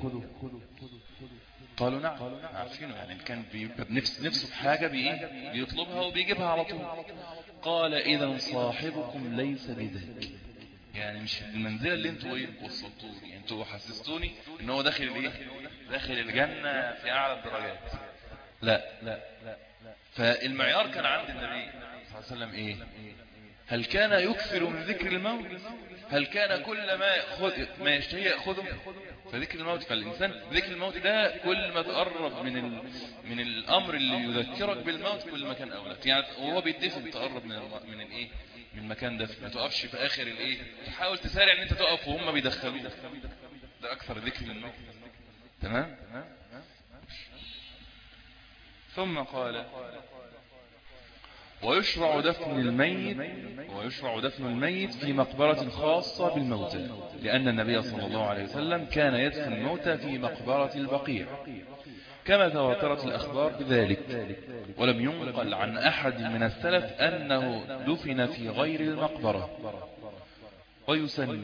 قالوا نعم عارفينه يعني كان بيبقى بنفس نفسه في حاجة بإيه بيطلبها وبيجيبها على طول قال إذا صاحبكم ليس بذلك يعني مش في المنزلة اللي انتوا ايه وصلتوني انتوا حسستوني ان هو داخل الايه داخل الجنة في اعلى الدرجات لا لا فالمعيار كان عند النبي صلى الله عليه وسلم ايه هل كان يكثر من ذكر الموت هل كان كل ما يأخذ ما يشتهي يأخذه فذكر الموت فالإنسان ذكر الموت ده كل ما تقرب من ال... من الأمر اللي يذكرك بالموت كل ما كان أولى يعني وهو بيدفن تقرب من الم... من الإيه من المكان ده ما تقفش في آخر الإيه تحاول تسارع إن أنت تقف وهم بيدخلوك ده أكثر ذكر للموت تمام ثم قال ويشرع دفن الميت ويشرع دفن الميت في مقبرة خاصة بالموتى لأن النبي صلى الله عليه وسلم كان يدفن الموتى في مقبرة البقيع كما تواترت الأخبار بذلك ولم ينقل عن أحد من السلف أنه دفن في غير المقبرة ويسن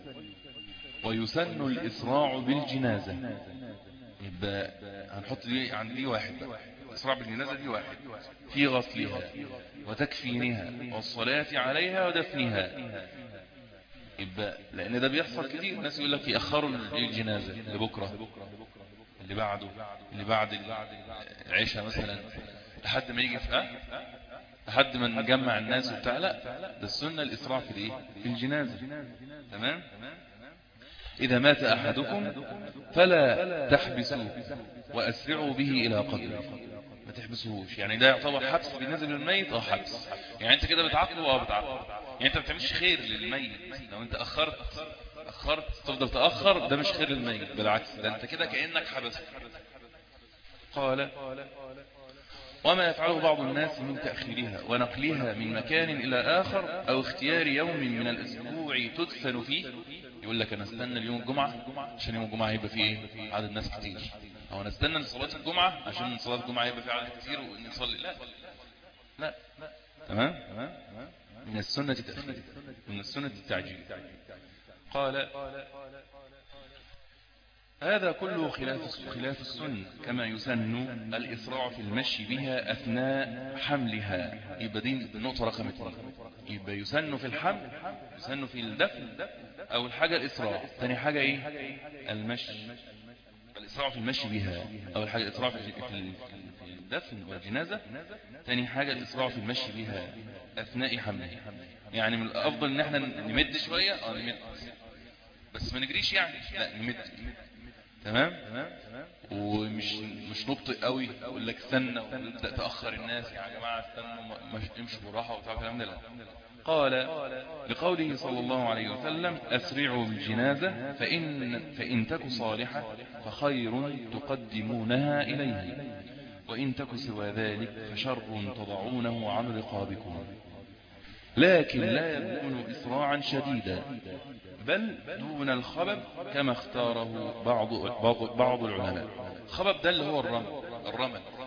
ويسن الإسراع بالجنازة يبقى هنحط دي عند دي واحد بقى الإسراع بالجنازة دي واحد في غسلها وتكفينها والصلاة عليها ودفنها يبقى لأن ده بيحصل كتير الناس يقول لك يأخروا الجنازة لبكرة اللي بعده اللي بعد العشاء مثلا لحد ما يجي في أه لحد ما نجمع الناس وبتاع لا ده السنة الإسراع في الايه في الجنازة تمام إذا مات أحدكم فلا تحبسوه وأسرعوا به إلى قبره ما تحبسوهوش يعني ده يعتبر حبس بالنسبة للميت أو حبس يعني أنت كده بتعاقبه أو بتعاقبه يعني أنت ما بتعملش خير للميت لو أنت أخرت أخرت تفضل تأخر ده مش خير للميت بالعكس ده أنت كده كأنك حبسه قال وما يفعله بعض الناس من تأخيرها ونقلها من مكان إلى آخر أو اختيار يوم من الأسبوع تدفن فيه يقول لك أنا استنى اليوم الجمعة عشان يوم الجمعة يبقى فيه إيه؟ عدد ناس كتير أو أنا استنى صلاة الجمعة عشان صلاة الجمعة يبقى فيه عدد كتير ونصلي لا لا تمام من السنة التأخير من السنة التعجيل قال هذا كله خلاف خلاف السنة كما يسن الإسراع في المشي بها أثناء حملها يبقى دي النقطة رقم اثنين يبقى يسن في الحمل يسن في الدفن أول حاجة الإسراع ثاني حاجة إيه المشي الإسراع في المشي بها أول حاجة الإسراع في في الدفن والجنازة ثاني حاجة الإسراع في المشي بها أثناء حملها يعني من الأفضل إن احنا نمد شوية أو نمد بس ما نجريش يعني لا نمد تمام ومش مش نبطئ قوي اقول لك استنى وتبدا تاخر الناس يا جماعه استنوا مش امشوا بالراحه وبتاع الكلام ده قال لقوله صلى الله عليه وسلم اسرعوا بالجنازه فان فان تك صالحه فخير تقدمونها اليه وان تك سوى ذلك فشر تضعونه عن رقابكم لكن لا يكون إسراعا شديدا بل دون الخبب كما اختاره بعض بعض, بعض العلماء الخبب ده اللي هو الرمل الرمل اللي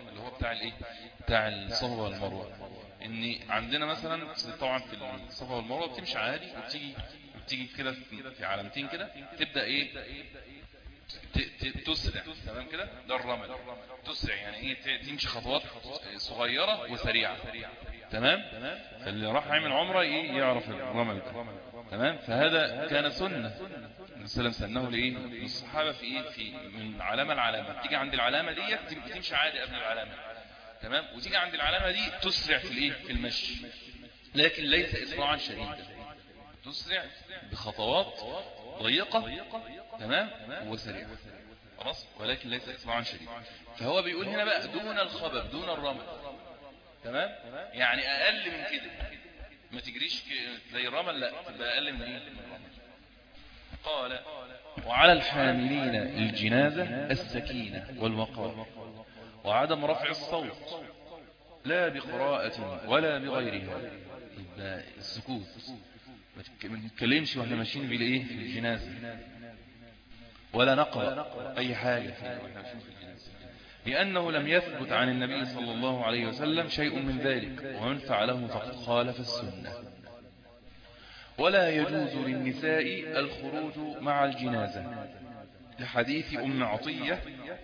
بتاع الايه بتاع الصفا والمروه ان عندنا مثلا طبعا في الصفا والمروه بتمشي عادي وبتيجي بتيجي كده في في علامتين كده تبدا ايه ت- ت- تسرع تمام كده ده الرمل تسرع يعني ايه ت- تمشي خطوات صغيره وسريعه تمام فاللي راح يعمل عمره ايه يعرف الرمل ده تمام فهذا كان سنه النبي صلى الله عليه وسلم سنه لايه للصحابه في ايه في من علامه لعلامه تيجي عند العلامه ديت تم- تمشي عادي قبل العلامه تمام وتيجي عند العلامه دي تسرع في الايه في المشي لكن ليس اسراعا شديدا تسرع بخطوات ضيقة تمام وسريعة خلاص ولكن ليس اسراعا شديدا فهو بيقول هنا بقى دون الخبب دون الرمل تمام يعني اقل من كده ما تجريش ك- زي الرمل لا تبقى اقل من ايه من الرمل قال وعلى الحاملين الجنازة السكينة والوقار وعدم رفع الصوت لا بقراءة ولا بغيرها يبقى السكوت ما تك- ما نتكلمش واحنا ماشيين بالايه في الجنازة ولا نقرأ اي حاجة في- واحنا ماشيين في الجنازة لأنه لم يثبت عن النبي صلى الله عليه وسلم شيء من ذلك ومن فعله فقد خالف السنة ولا يجوز للنساء الخروج مع الجنازة لحديث أم عطية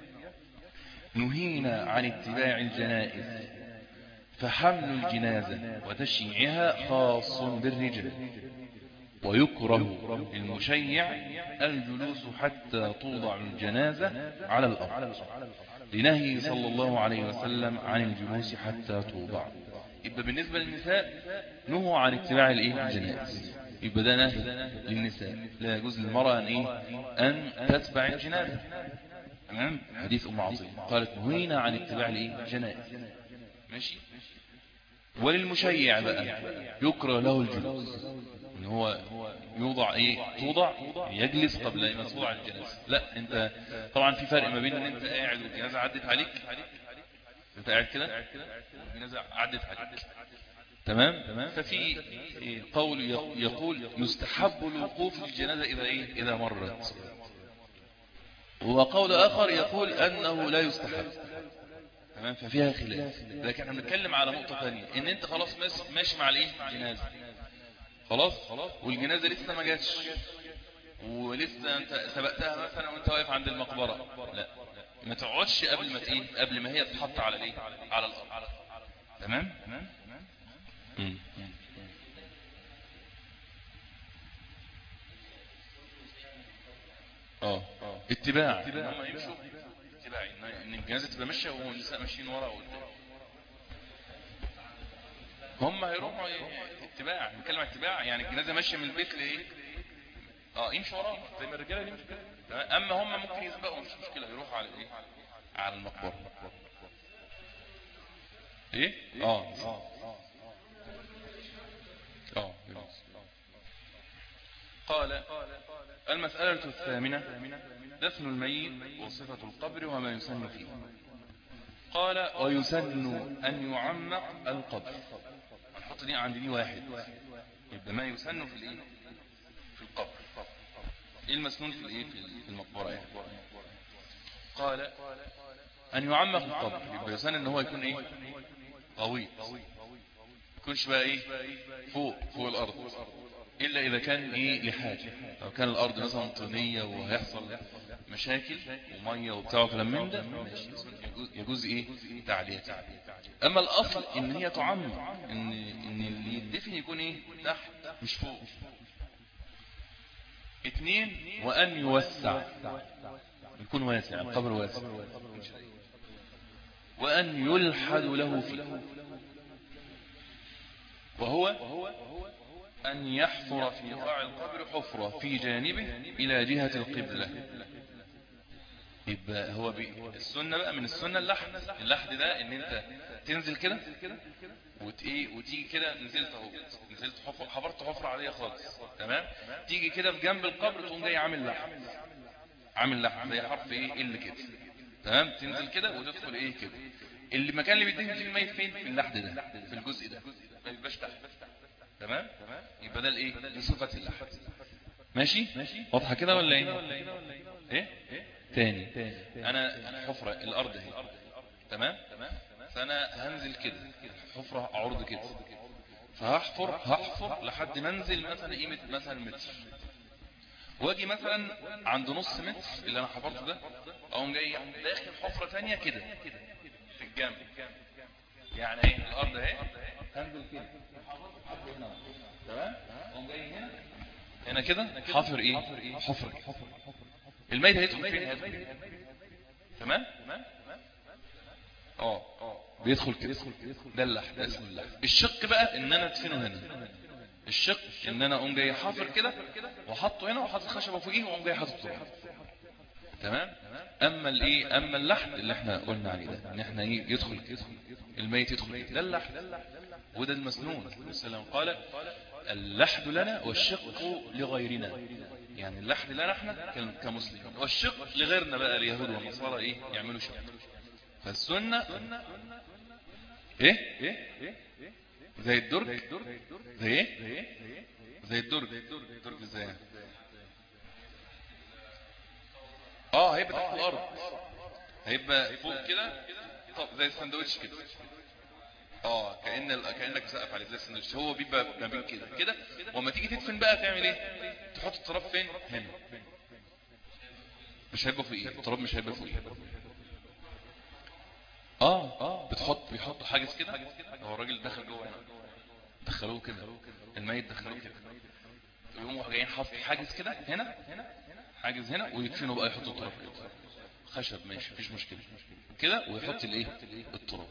نهينا عن اتباع الجنائز فحمل الجنازة وتشييعها خاص بالرجال ويكره للمشيع الجلوس حتى توضع الجنازة على الأرض لنهي صلى الله عليه وسلم عن الجلوس حتى توضع يبقى بالنسبة للنساء نهوا عن اتباع الايه الجنائز يبقى ده نهي للنساء لا يجوز للمرأة أن, إيه؟ أن تتبع الجنازة تمام حديث أم عطية قالت نهينا عن اتباع الايه الجنائز ماشي وللمشيع بقى يكره له الجلوس ان هو يوضع ايه توضع يجلس قبل ما توضع الجنازه لا انت طبعا في فرق ما بين ان انت قاعد والجنازه عدت عليك انت قاعد كده والجنازه عدت عليك تمام ففي إيه قول يقول يستحب الوقوف في الجنازه اذا ايه اذا مرت وقول اخر يقول انه لا يستحب تمام ففيها خلاف لكن احنا بنتكلم على نقطه ثانيه ان انت خلاص ماشي- ماشي مع الايه الجنازه خلاص والجنازه لسه ما جاتش ولسه انت سبقتها مثلا وانت واقف عند المقبره لا ما تقعدش قبل ما ايه قبل ما هي تتحط على الايه على الارض تمام مم. اه اتباع ان هم يمشوا اتباع ان إن الجنازه تبقى ماشيه والنساء ماشيين ورا وقدام هم هيروحوا ي- اتباع بنتكلم عن اتباع يعني الجنازه ماشيه من البيت لايه اه يمشوا وراه زي ما الرجاله يمشوا كده تمام؟ اما هم ممكن يسبقوا مش مشكله يروحوا على ايه على المقبره ايه اه اه قال المسألة الثامنة دفن الميت وصفة القبر وما يسن فيه قال ويسن أن يعمق القبر هنحط دي عند دي واحد يبقى ما يسن في الايه في القبر ايه المسنون في الايه في المقبرة يعني قال أن يعمق القبر يبقى يسن ان هو يكون ايه غويط يكونش بقى ايه فوق فوق الارض الا اذا كان ايه لحاجه لو كان الارض مثلا طينيه وهيحصل مشاكل وميه وبتاع وكلام من ده ماشي. يجوز- يجوز ايه تعليتها اما الاصل ان هي تعمق ان ان اللي يدفن يكون ايه تحت مش فوق اثنين وان يوسع يكون واسع القبر واسع وان يلحد له فيه وهو أن يحفر في قاع القبر حفرة في جانبه إلى جهة القبلة يبقى هو بي... السنة بقى من السنة اللحد اللحد ده ان انت تنزل كده وت... إيه وتيجي كده نزلت اهو نزلت حفر حفرت حفرة عادية خالص تمام تيجي كده في جنب القبر تقوم جاي عامل لحد عامل لحد زي حرف ايه ال كده تمام تنزل كده وتدخل ايه كده اللي المكان اللي بيدهن فيه الميت فين في اللحد ده في الجزء ده ما يبقاش تحت تمام يبقى ده الايه دي صفه اللحد ماشي واضحه كده ولا ايه ايه تاني انا حفره الارض اهي تمام فانا هنزل كده حفرة عرض كده فهحفر هحفر لحد ما انزل مثلا قيمة مثلا متر واجي مثلا عند نص متر اللي انا حفرته ده اقوم جاي داخل حفرة تانية كده في الجنب يعني ايه الارض اهي هنزل كده تمام اقوم جاي هنا هنا كده حفر ايه حفر الميت هيدخل فين هيدخل تمام اه بيدخل كده ده اللحم ده اسمه اللحم الشق بقى ان انا ادفنه هنا الشق ان انا اقوم جاي حافر كده وحطه هنا وحاطط خشبه فوقيه واقوم جاي حاطط تراب تمام اما الايه اما اللحم اللي احنا قلنا عليه ده ان احنا ايه يدخل يدخل الميت يدخل كده. ده اللحم وده المسنون السلام قال اللحد لنا والشق لغيرنا يعني اللحد لنا احنا كمسلمين والشق لغيرنا بقى اليهود والنصارى ايه يعملوا شق فالسنة ايه ايه زي الدرج زي ايه زي الدرج الدرج ازاي اه هيبقى تحت الارض هيبقى فوق كده طب زي الساندوتش كده اه كأن ال... كأنك سقف عليه زي الساندوتش هو بيبقى ما بين كده كده وما تيجي تدفن بقى تعمل ايه تحط التراب فين هنا مش هيبقى فوقيه التراب مش هيبقى فوقيه اه اه بتحط بيحطوا حاجز كده هو الراجل دخل جوه هنا دخلوه كده الميت دخلوه كده يقوموا جايين حاطط حاجز كده هنا حاجز هنا ويدفنوا بقى يحطوا التراب كده خشب ماشي مفيش مشكله كده ويحط الايه التراب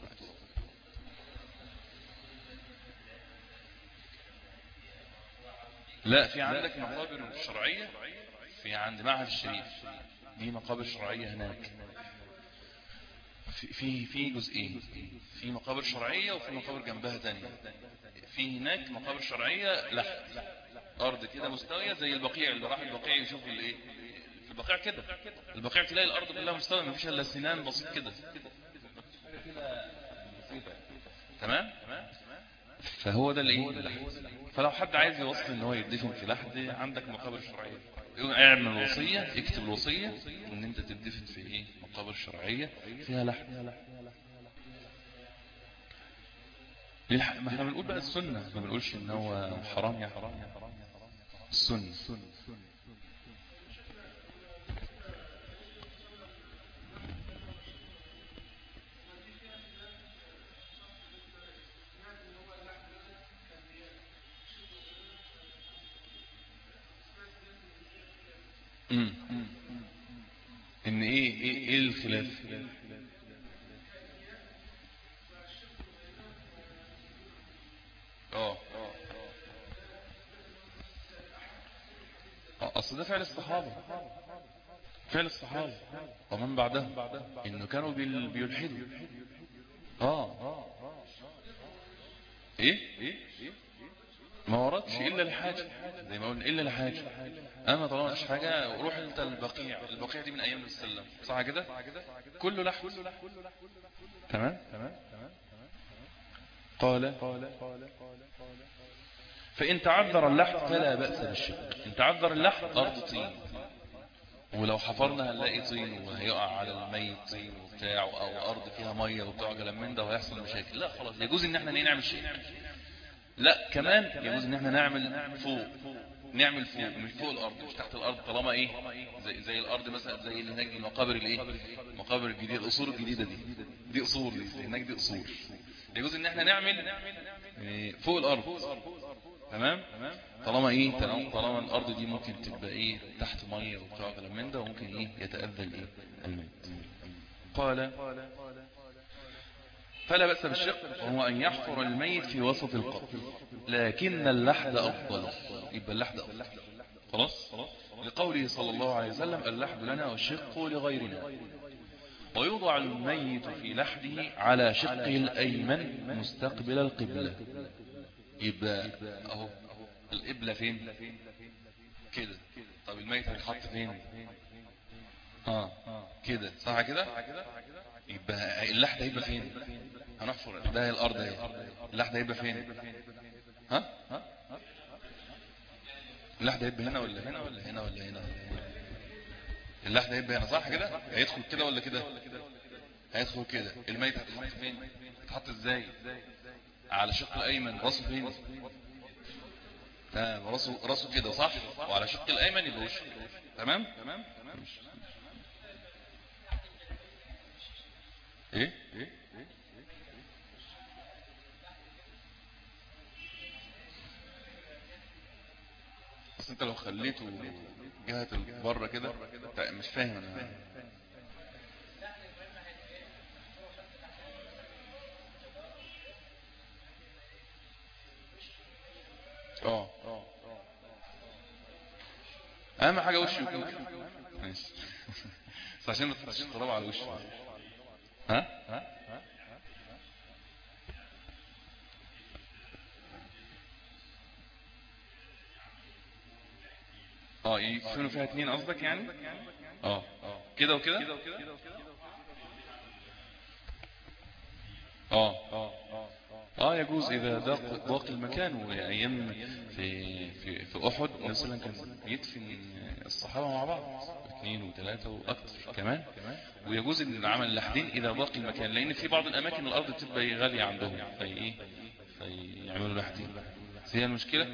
لا في عندك مقابر شرعيه في عند معهد الشريف دي مقابر شرعيه هناك في في في جزئين في مقابر شرعية وفي مقابر جنبها تانية في هناك مقابر شرعية لحد أرض كده مستوية زي البقيع اللي راح البقيع يشوف الايه في البقيع كده البقيع تلاقي الأرض كلها مستوية مفيش إلا سنان بسيط كده تمام فهو ده الايه فلو حد عايز يوصل ان هو يدفن في لحد عندك مقابر شرعية اعمل وصية اكتب الوصية ان انت تدفن في ايه مقابر شرعية فيها لحم ما احنا بنقول بقى السنة ما بنقولش ان هو حرام يا حرام يا حرام السنة امم ان ايه ايه, إيه الخلاف اه اصل ده فعل الصحابة فعل الصحابة ومن بعدهم انه كانوا بيلحدوا اه ايه ايه ما وردش الا لحاجة زي ما قلنا الا لحاجة اما طالما مش حاجة روح انت البقيع البقيع دي من ايام السلام صح كده كله لحم تمام قال فإن تعذر اللحم فلا بأس بالشق إن تعذر اللحم أرض طين ولو حفرنا هنلاقي طين وهيقع على الميت طين وبتاع أو أرض فيها مية وبتاع كلام من ده وهيحصل مشاكل لا خلاص يجوز إن احنا نعمل شيء لا كمان يجوز إن احنا نعمل فوق نعمل فوق مش فوق الارض مش تحت الارض طالما ايه زي, زي الارض مثلا زي اللي هناك دي المقابر الايه المقابر الجديده الاصول الجديده دي دي اصول دي هناك دي اصول يجوز ان احنا نعمل فوق الارض تمام طالما ايه طالما الارض دي ممكن تبقى ايه تحت ميه وبتاع كلام من ده وممكن ايه يتاذى الايه الميت قال فلا بأس بالشق وهو أن يحفر الميت في وسط القبر لكن اللحد أفضل يبقى اللحد أفضل خلاص لقوله صلى الله عليه وسلم اللحد لنا والشق لغيرنا ويوضع الميت في لحده على شقه الأيمن مستقبل القبلة يبقى أهو القبلة فين كده طب الميت هيتحط فين اه كده صح كده يبقى اللحد هيبقى فين هنحفر ده هي الارض اهي اللحد هيبقى فين ها اللحد هيبقى هنا ولا هنا ولا هنا ولا هنا اللحد هيبقى هنا صح كده هيدخل كده ولا كده هيدخل كده الميت هيتحط فين يتحط ازاي على الشق الايمن راسه فين تمام راسه راسه كده صح وعلى الشق الايمن يبقى وشه تمام تمام ايه ايه بس انت لو خليته جهة بره كده انت مش فاهم انا اه اهم حاجه وشه يكون ماشي بس عشان ما تحطش التراب على وشه ها ها اه يكونوا فيها اتنين قصدك يعني اه كده وكده اه اه يجوز اذا ضاق ضاق المكان وايام في في في احد مثلا كان يدفن الصحابه مع بعض اثنين وثلاثه واكثر كمان ويجوز ان العمل لحدين اذا ضاق المكان لان في بعض الاماكن الارض بتبقى غاليه عندهم في ايه فيعملوا لحدين هي المشكله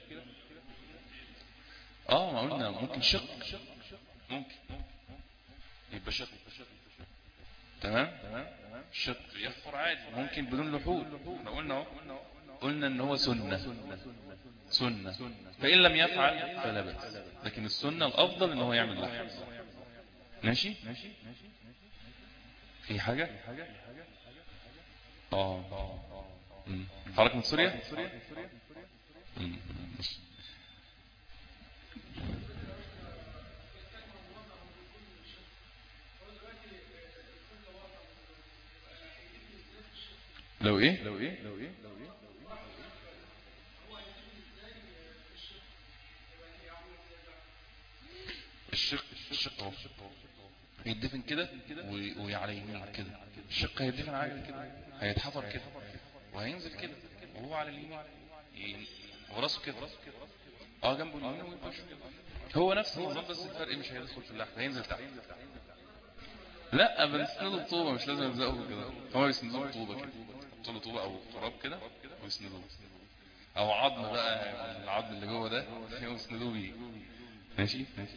اه ما قلنا ممكن شق ممكن يبقى شق تمام شق يحفر عادي ممكن بدون لحود احنا قلنا اهو قلنا ان هو سنة سنة فإن لم يفعل فلا بأس لكن السنة الأفضل ان هو يعمل لحم ماشي في حاجة اه مم. حضرتك من سوريا مم. ماشي. لو ايه لو ايه لو ايه الشق الشق اهو يدفن كده و- وعلى يمين كده الشق هيدفن عادي كده هيتحفر كده وهينزل كده وهو على اليمين ي- وراسه كده اه جنبه اليمين ويبقى هو نفس النظام بس الفرق مش هيدخل في اللحم هينزل تحت لا بنسنده بطوبة مش لازم يلزقه كده هما بيسندوه بطوبة كده يحطوا له طوبة او تراب كده ويسندوه او عظم بقى العظم اللي جوه ده ويسندوه بيه ماشي ماشي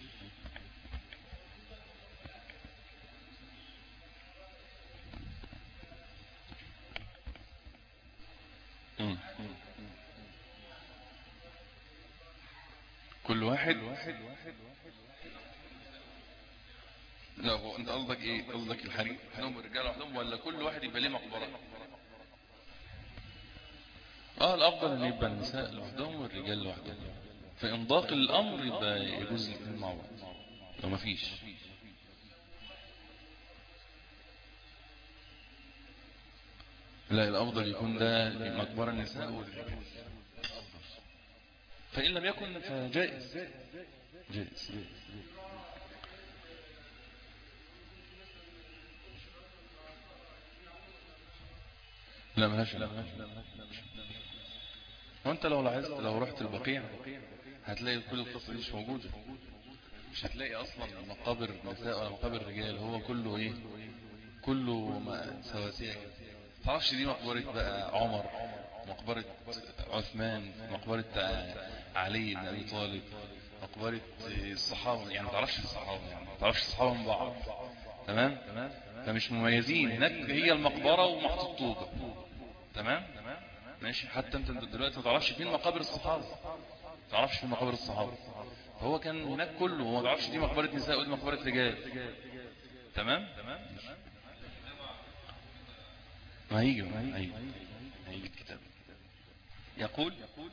مم. كل واحد لا هو انت قصدك ايه قصدك الحريم لهم الرجال لوحدهم ولا كل واحد يبقى ليه مقبره اه الافضل ان يبقى النساء لوحدهم والرجال لوحدهم فان ضاق الامر يبقى يجوز الاثنين مع بعض لو ما فيش لا الافضل يكون ده مقبره النساء والرجال فان لم يكن فجائز جائز لا ملهاش لا وانت لو لاحظت لو رحت البقيع هتلاقي كل القصة دي مش موجودة مش هتلاقي اصلا مقابر نساء ولا مقابر رجال هو كله ايه كله ما- سواسية كده تعرفش دي مقبرة بقى عمر مقبرة عثمان مقبرة آه، علي بن ابي طالب مقبرة آه، الصحابة يعني ما تعرفش الصحابة يعني ما تعرفش الصحابة من بعض تمام فمش مميزين هناك هي المقبرة ومحطوط طوبة تمام ماشي حتى انت دلوقتي ما تعرفش فين مقابر الصحابة ما تعرفش فين مقابر الصحابة فهو كان هناك كله وما تعرفش دي مقبرة نساء ودي مقبرة رجال تمام ما هيجي ما هيجي هيجي الكتاب يقول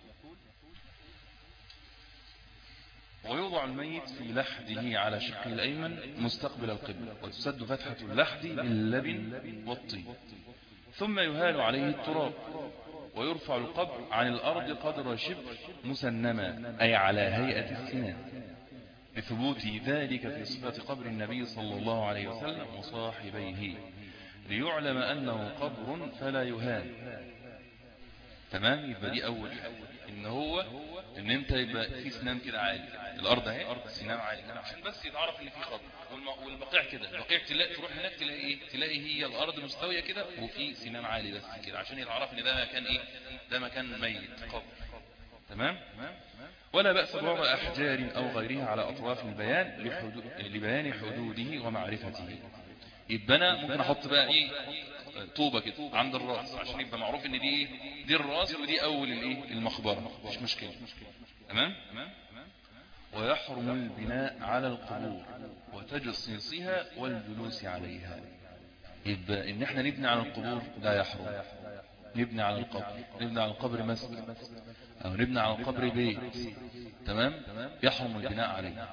ويوضع الميت في لحده على شقه الأيمن مستقبل القبلة وتسد فتحة اللحد باللبن والطين ثم يهال عليه التراب ويرفع القبر عن الأرض قدر شبر مسنما أي على هيئة السنان لثبوت ذلك في صفة قبر النبي صلى الله عليه وسلم وصاحبيه ليعلم أنه قبر فلا يهان تمام يبقى دي اول حاجه ان هو ان انت يبقى في سنام كده عالي الارض اهي سنام عالي عشان بس يتعرف ان في خط والم- والبقيع كده البقيع تلاقي تروح هناك تلاقي ايه تلاقي هي الارض مستويه كده وفي سنام عالي بس كده عشان يتعرف ان ده مكان ايه ده مكان ميت قبر تمام ولا بأس بوضع أحجار أو غيرها على أطراف البيان لحدود لبيان حدوده ومعرفته يبقى أنا ممكن أحط بقى إيه طوبة كده عند الراس عشان يبقى معروف إن دي إيه دي الراس ودي أول الإيه المقبرة مش مشكلة تمام ويحرم البناء على القبور وتجصيصها والجلوس عليها يبقى إن إحنا نبني على القبور لا يحرم نبني على القبر نبني على القبر مسجد أو نبني على القبر بيت تمام يحرم البناء عليه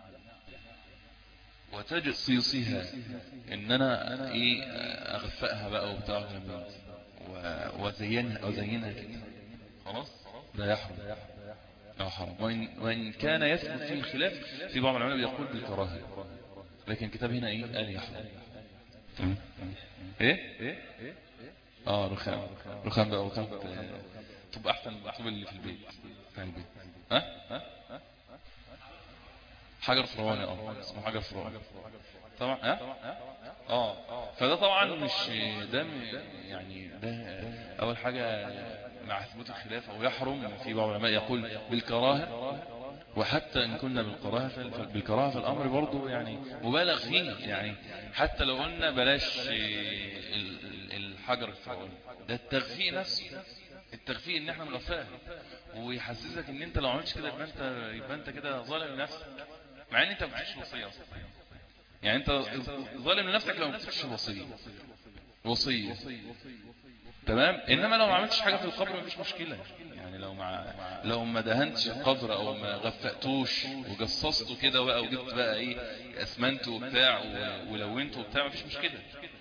وتجصيصها ان انا ايه اغفئها بقى وبتاع كلام من ده. و- وازينها وازينها كده خلاص ده يحرم لا حرام وإن, وإن كان يثبت فيه الخلاف في بعض العلماء يقول بالكراهة لكن الكتاب هنا ايه قال يحرم تمام ايه ايه اه رخام رخام بقى رخام طب احسن من الطوب اللي في البيت بتاع البيت ها ها حجر فرعوني اه اسمه حجر فرعوني طبعا ها اه فده طبعا مش ده م- يعني ده اول حاجه مع ثبوت الخلاف او يحرم في بعض العلماء يقول بالكراهه وحتى ان كنا بالكراهه فال- بالكراهه فالامر برضه يعني مبالغ فيه يعني حتى لو قلنا بلاش ال- ال- الحجر الفرعوني ده التغفيء نفسه التغفيء ان احنا نغفاها ويحسسك ان انت لو عملتش كده يبقى انت يبقى انت كده ظالم لنفسك مع ان انت ما بتعيش وصيه اصلا يعني انت ظالم لنفسك لو ما بتكتبش وصيه وصيه تمام انما لو ما عملتش حاجه في القبر مفيش مشكله يعني لو مع لو ما دهنتش القبر او ما غفقتوش وجصصته كده بقى وجبت بقى ايه اسمنت وبتاع و- ولونته وبتاع مفيش مشكله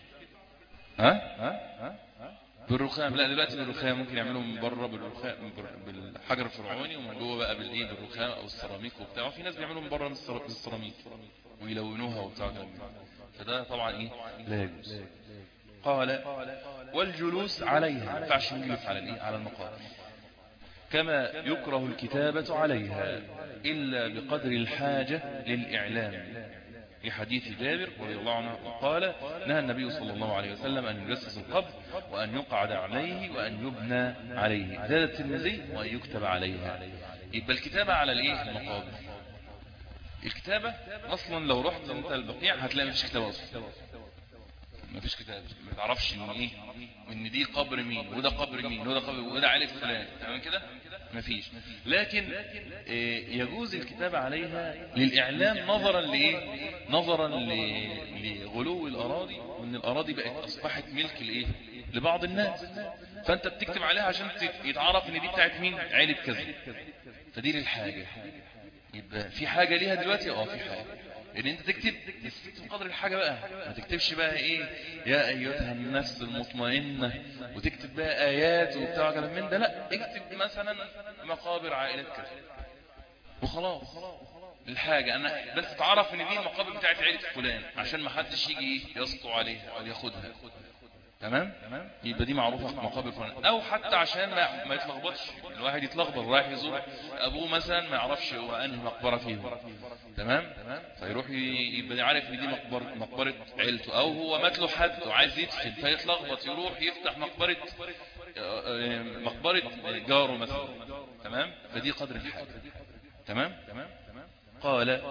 ها ها بالرخام لا دلوقتي بالرخام ممكن يعملوا من بره بالرخام بال- بالحجر الفرعوني ومن جوه بقى بالايه بالرخام او السيراميك وبتاع وفي ناس بيعملوا من بره من السر- بالسيراميك ويلونوها وبتاع كده فده طبعا ايه لا يجوز قال والجلوس عليها ما ينفعش نجلس على الايه على المقابر كما يكره الكتابة عليها إلا بقدر الحاجة للإعلام في حديث جابر رضي الله عنه قال نهى النبي صلى الله عليه وسلم أن يجسس القبر وأن يقعد عليه وأن يبنى عليه زاد الترمذي وأن يكتب عليها يبقى الكتابة على الإيه المقابر الكتابة أصلا لو رحت أنت البقيع هتلاقي مفيش كتابة أصلا مفيش كتاب ما تعرفش ان ايه ان دي قبر مين وده قبر مين وده قبر وده عائله فلان تمام كده مفيش لكن إيه يجوز الكتابه عليها للاعلام نظرا لايه نظرا ل- لغلو الاراضي وان الاراضي بقت اصبحت ملك لايه لبعض الناس فانت بتكتب عليها عشان ت- يتعرف ان دي بتاعت مين عائله كذا فدي للحاجه يبقى في حاجه ليها دلوقتي اه في حاجه ان انت تكتب بس تكتب قدر الحاجه بقى ما تكتبش بقى ايه يا ايتها النفس المطمئنه وتكتب بقى ايات وبتاع كلام من ده لا اكتب مثلا مقابر عائله كذا وخلاص الحاجة أنا بس تعرف إن دي المقابر بتاعت عيلة فلان عشان ما حدش يجي إيه يسطو عليها أو ياخدها تمام يبقى دي معروفة في مقابر فلان أو حتى عشان ما, ما يتلخبطش الواحد يتلخبط رايح يزور أبوه مثلا ما يعرفش هو أنهي مقبرة فيهم تمام فيروح ي- يبقى عارف ان دي مقبرة مقبرة عيلته او هو مات له حد وعايز يدفن فيتلخبط يروح يفتح مقبرة آه، آه، مقبرة جاره مثلا تمام فدي قدر الحاجة تمام قال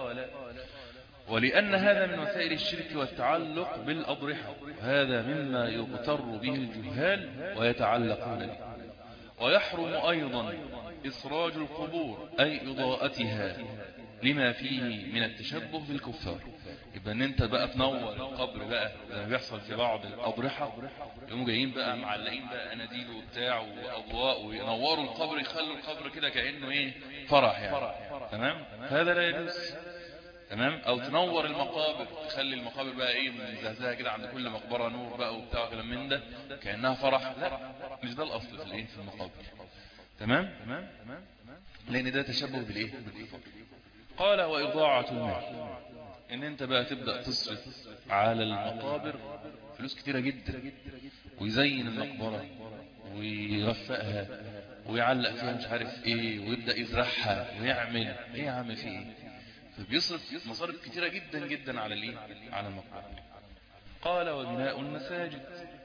ولأن هذا من وسائل الشرك والتعلق بالأضرحة وهذا مما يغتر به الجهال ويتعلقون به ويحرم أيضا إسراج القبور أي إضاءتها لما فيه من التشبه بالكفار يبقى ان انت بقى تنور القبر بقى زي ما بيحصل في بعض الأضرحة يقوموا جايين بقى معلقين بقى اناديل وبتاع واضواء وينوروا القبر يخلوا القبر كده كأنه ايه فرح يعني تمام هذا لا يجوز تمام او تنور المقابر تخلي المقابر بقى ايه مزهزهه كده عند كل مقبره نور بقى وبتاع كلام من ده كانها فرح لا مش ده الاصل في الايه في المقابر تمام تمام لان ده تشبه بالايه بالكفار قال واضاعه المال ان انت بقى تبدا تصرف على المقابر فلوس كتيره جدا ويزين المقبره ويغفئها ويعلق فيها مش عارف ايه ويبدأ يزرعها ويعمل ايه يا عم في ايه فبيصرف مصارف كتيرة جدا جدا على الايه على المقبرة قال وبناء المساجد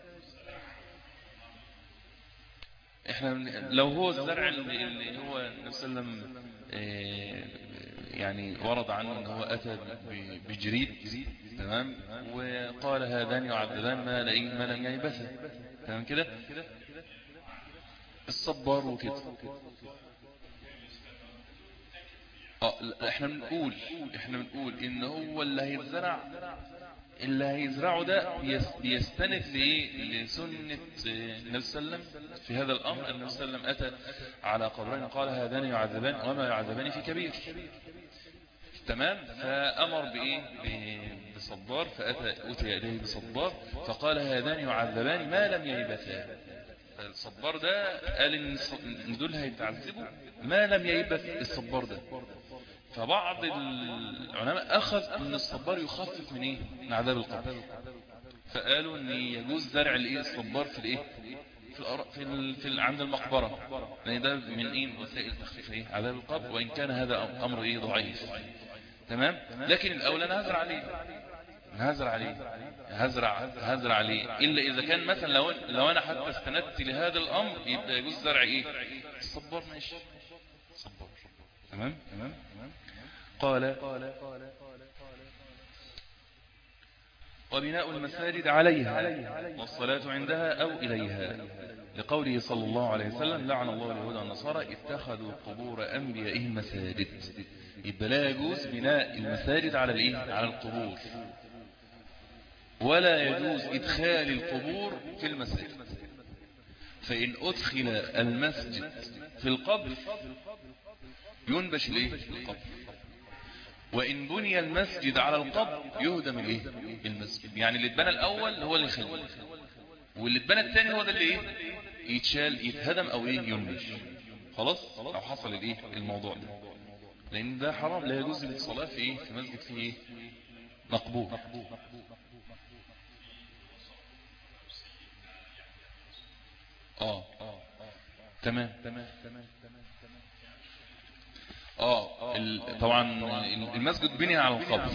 احنا لو هو الزرع اللي اللي هو النبي صلى الله عليه وسلم آه، يعني ورد عنه ان هو اتى ب- بجريد تمام وقال هذان يعذبان ما لئن ما لم ييبثا تمام كده الصبار وكده اه لا، احنا بنقول احنا بنقول ان هو اللي هيتزرع اللي هيزرعه ده يس- يستند لايه لسنة آه، النبي صلى الله عليه وسلم في هذا الامر النبي صلى الله عليه وسلم اتى على قبرين قال هذان يعذبان وما يعذبان في كبير تمام فامر بايه ب- بصبار فاتى اتي اليه بصبار فقال هذان يعذبان ما لم ييبثا الصبار ده قال ان الص- إن دول هيتعذبوا ما لم ييبث الصبار ده فبعض العلماء أخذ أن الصبار يخفف من إيه؟ من عذاب القبر فقالوا أن يجوز زرع الإيه الصبار في الإيه؟ في الأر... في, ال... في ال... عند المقبرة لأن ده من إيه من وسائل تخفيف إيه؟ عذاب القبر وإن كان هذا أمر إيه ضعيف تمام لكن الأولى أنا هزرع عليه أنا هزرع عليه هزرع هزرع عليه إلا إذا كان مثلا لو لو أنا حتى استندت لهذا الأمر يبقى يجوز زرع إيه الصبار ماشي صبار تمام تمام تمام قال وبناء المساجد عليها والصلاة عندها أو إليها لقوله صلى الله عليه وسلم لعن الله اليهود والنصارى اتخذوا قبور أنبيائهم مساجد يبقى لا يجوز بناء المساجد على الإيه؟ على القبور ولا يجوز إدخال القبور في المساجد فإن أدخل المسجد في القبر ينبش الايه القبر وان بني المسجد على القبر يهدم الايه المسجد يعني اللي اتبنى الاول هو اللي يخليه واللي اتبنى الثاني هو ده اللي ايه يتشال يتهدم او ايه ينبش خلاص او حصل الايه الموضوع ده لان ده حرام لا يجوز الصلاه في ايه في مسجد فيه ايه مقبور اه تمام تمام تمام اه ال- طبعا المسجد بني على القبر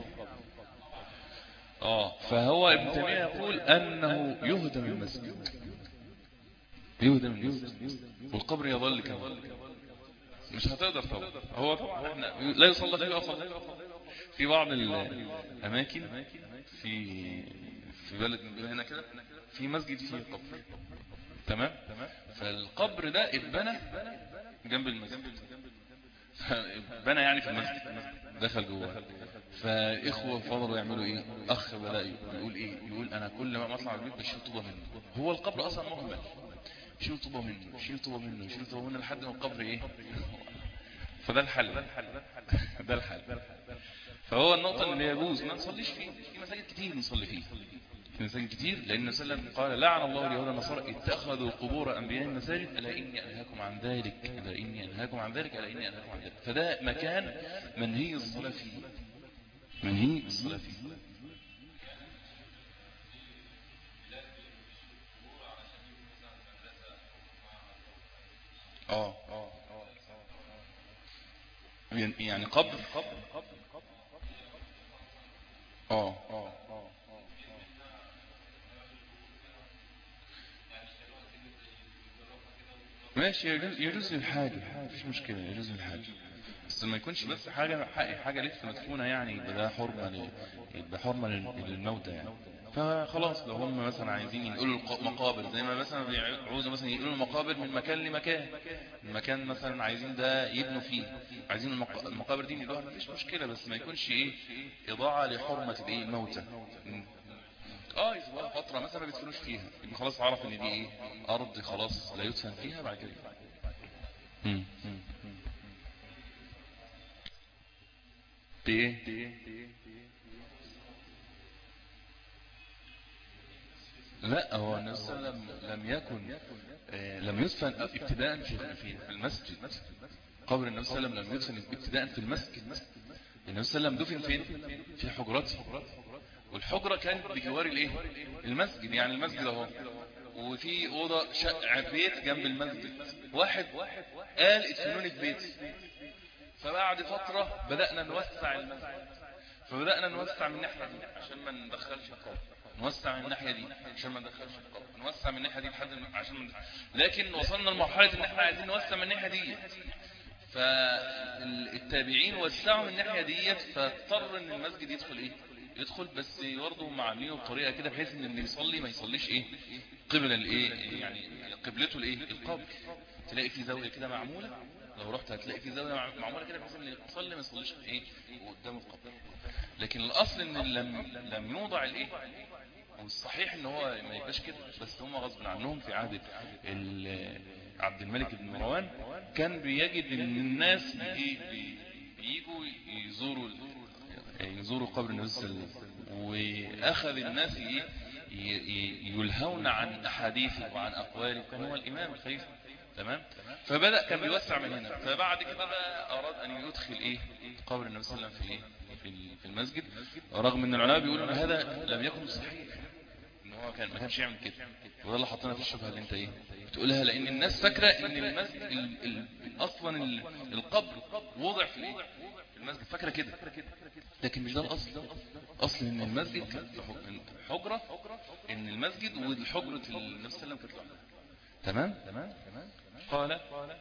اه فهو ابن تيميه يقول انه يهدم المسجد يهدم المسجد والقبر يظل كما مش هتقدر طبعا هو طبعا احنا لا يصلى فيه اصلا في بعض الاماكن في في بلد من هنا كده في مسجد فيه قبر تمام فالقبر ده اتبنى جنب المسجد بنى يعني في المسجد دخل جوه فاخوه فضلوا يعملوا ايه اخ بدا يقول ايه يقول انا كل ما اطلع البيت بشيل طوبه منه هو القبر اصلا مهمل شيل طوبه منه شيل طوبه منه شيل طوبه منه لحد ما القبر ايه فده الحل ده الحل فهو النقطة اللي يجوز ما نصليش فيه في مساجد كتير نصلي فيه في مساجد كتير لأن النبي صلى الله عليه وسلم قال لعن الله اليهود والنصارى اتخذوا قبور أنبيائهم مساجد ألا إني أنهاكم عن ذلك ألا إني أنهاكم عن ذلك ألا إني أنهاكم عن ذلك فده مكان منهي الصلاة فيه منهي الصلاة فيه اه يعني قبر اه ماشي يجوز يجوز الحاجة مفيش مشكلة يجوز الحاجة بس ما يكونش بس حاجة حاجة لسه مدفونة يعني يبقى ده حرمة ل- يبقى حرمة لل- للموتى يعني فخلاص لو هم مثلا عايزين ينقلوا الق- مقابر زي ما مثلا بيعوزوا مثلا ينقلوا المقابر من مكان لمكان المكان مثلا عايزين ده يبنوا فيه عايزين المق- المقابر دي ينقلوها مفيش مشكلة بس ما يكونش ايه اضاعة لحرمة الايه الموتى م. اه يسيبوها فترة مثلا ما بيدفنوش فيها يبقى خلاص عرف ان دي ايه ارض خلاص لا يدفن فيها بعد كده مم. مم. بايه لا هو النبي صلى الله عليه وسلم لم يكن آه، لم يدفن ابتداء في في في المسجد قبر النبي صلى الله عليه وسلم لم يدفن ابتداء في المسجد النبي صلى الله عليه وسلم دفن فين في حجرته والحجرة كانت بجوار الايه المسجد يعني المسجد اهو وفي اوضه شقع بيت جنب المسجد واحد قال ادفنوني في بيتي فبعد فتره بدانا نوسع المسجد فبدانا نوسع من الناحيه دي عشان ما ندخلش القبر نوسع من الناحيه دي عشان ما ندخلش القبر نوسع من الناحيه دي لحد ما- عشان ما لكن وصلنا لمرحله ان احنا عايزين نوسع من الناحيه دي فالتابعين وسعوا من الناحيه ديت فاضطر ان المسجد يدخل ايه يدخل بس برضه هم عاملينه بطريقه كده بحيث ان اللي يصلي ما يصليش ايه قبل الايه يعني قبلته الايه القبر تلاقي في زاويه كده معموله لو رحت هتلاقي في زاويه مع- معموله كده بحيث ان اللي يصلي ما يصليش ايه قدام القبر لكن الاصل ان لم لم يوضع الايه والصحيح ان هو ما يبقاش كده بس هم غصب عنهم في عهد ال- عبد الملك بن مروان كان بيجد ان الناس بي- بي- بييجوا يزوروا ال- يزوروا قبر النبي صلى الله عليه وسلم واخذ الناس ي- ي- يلهون عن احاديثه وعن اقواله كان هو الامام الخليفه تمام فبدا كان بيوسع من هنا فبعد كده بقى اراد ان يدخل ايه قبر النبي صلى الله عليه وسلم في ايه في ال- في المسجد رغم ان العلماء بيقولوا ان هذا لم يكن صحيح ان هو كان ما كانش يعمل كده وده اللي حطينا في الشبهه اللي انت ايه بتقولها لان الناس فاكره ان المسجد ال- ال- اصلا ال- القبر وضع في الايه في المسجد فاكره كده لكن مش ده الاصل اصل ان المسجد كانت حجره ان المسجد والحجره النبي صلى الله عليه وسلم كانت لوحدها تمام قال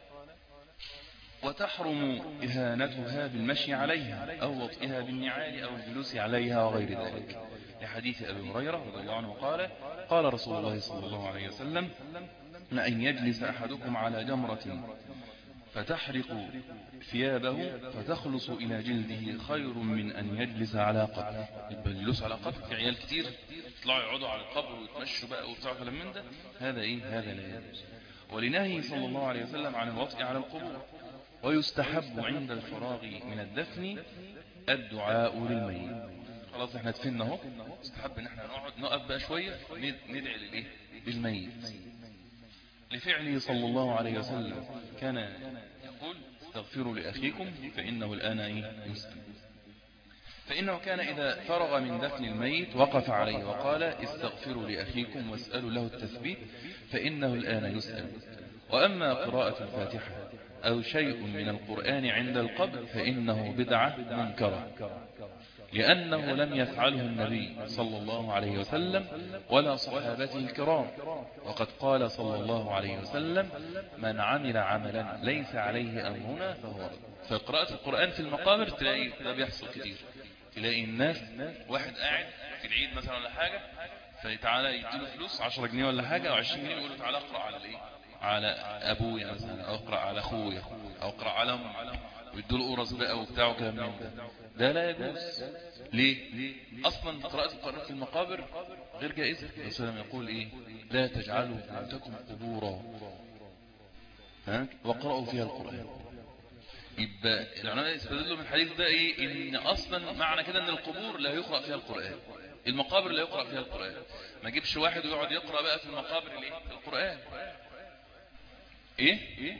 وتحرم إهانتها بالمشي عليها أو وطئها بالنعال أو الجلوس عليها وغير ذلك لحديث أبي هريرة رضي الله عنه قال قال رسول الله صلى الله عليه وسلم لأن يجلس أحدكم على جمرة فتحرق ثيابه فتخلص إلى جلده خير من أن يجلس على قبر يبقى الجلوس على قبر في عيال كتير يطلعوا يقعدوا على القبر ويتمشوا بقى وبتاع كلام من ده هذا إيه هذا لا يجوز ولنهي صلى الله عليه وسلم عن الوطء على القبور ويستحب عند الفراغ من الدفن الدعاء للميت خلاص احنا دفنا اهو يستحب ان احنا نقعد نقف بقى شويه ند- ندعي للايه للميت لفعله صلى الله عليه وسلم كان يقول استغفروا لاخيكم فانه الان ايه يسأل فإنه كان إذا فرغ من دفن الميت وقف عليه وقال استغفروا لأخيكم واسألوا له التثبيت فإنه الآن يسأل وأما قراءة الفاتحة أو شيء من القرآن عند القبر فإنه بدعة منكرة لأنه لم يفعله النبي صلى الله عليه وسلم ولا صحابته الكرام وقد قال صلى الله عليه وسلم من عمل عملا ليس عليه أمرنا فهو رد فقراءة القرآن في المقابر تلاقي ده بيحصل كتير تلاقي الناس واحد قاعد في العيد مثلا ولا حاجة فتعالى يديله فلوس 10 جنيه ولا حاجة او 20 جنيه يقول له تعالى اقرأ على الايه على ابويا مثلا او اقرأ على اخويا او اقرأ على امي ويدوا له قرص بقى وبتاع وكلام من ده ده لا يجوز ليه اصلا قراءة القرآن في المقابر غير جائزة الرسول صلى الله عليه وسلم يقول ايه لا تجعلوا بيوتكم قبورا ها وقرأوا فيها القرآن يبقى العلماء يستدلوا من الحديث ده ايه ان اصلا معنى كده ان القبور لا يقرأ فيها القرآن المقابر لا يقرأ فيها القرآن ما جيبش واحد ويقعد يقرأ بقى في المقابر الايه القرآن ايه ايه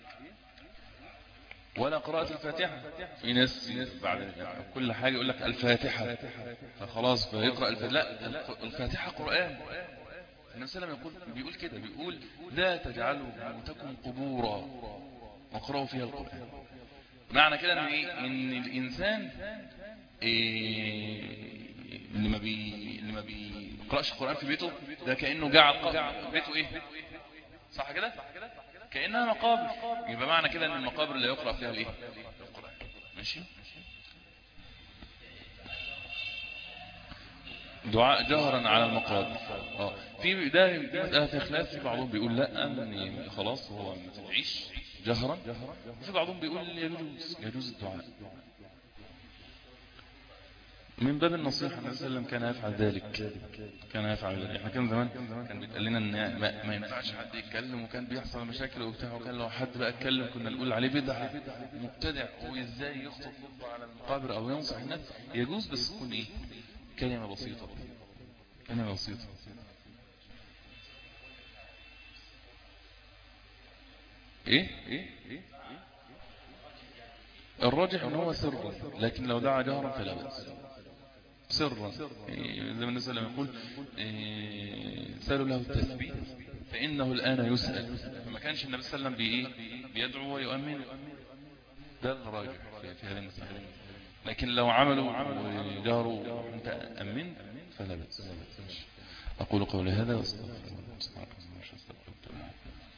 ولا قراءة الفاتحة في ناس بعد يعني كل حاجة يقول لك الفاتحة فخلاص فيقرأ الفاتحة لا الفاتحة قرآن النبي صلى الله عليه وسلم يقول بيقول كده بيقول لا تجعلوا بيوتكم قبورا واقرأوا فيها القرآن معنى كده ان ايه ان الانسان إيه اللي ما بي اللي ما بيقراش القران في بيته ده كانه جعل ق- بيته ايه صح كده كانها مقابر يبقى معنى كده ان المقابر لا يقرا فيها الايه القران ماشي دعاء جهرا على المقابر اه في ده دي مساله في خلاف في بعضهم بيقول لا ان خلاص هو ما تدعيش جهرا وفي بعضهم بيقول يجوز يجوز الدعاء من باب النصيحة النبي صلى الله عليه وسلم كان يفعل ذلك كان يفعل ذلك احنا كان زمان كان بيتقال لنا ان ما, ما ينفعش حد يتكلم وكان بيحصل مشاكل وبتاع وكان لو حد بقى اتكلم كنا نقول عليه بدعة مبتدع وازاي يخطب خطبة على المقابر او ينصح الناس يجوز بس تكون ايه كلمة بسيطة كلمة بسيطة ايه ايه ايه الراجح ان هو سر لكن لو دعا جهرا فلا بأس سرا إيه، زي ما النبي صلى الله عليه وسلم يقول إيه، سألوا له التثبيت فإنه الآن يسأل فما كانش النبي صلى الله عليه وسلم بإيه بيدعو ويؤمن ده الراجح في في هذه المسألة لكن لو عملوا وجاروا وانت أمن فلا بأس أقول قولي هذا واستغفر الله.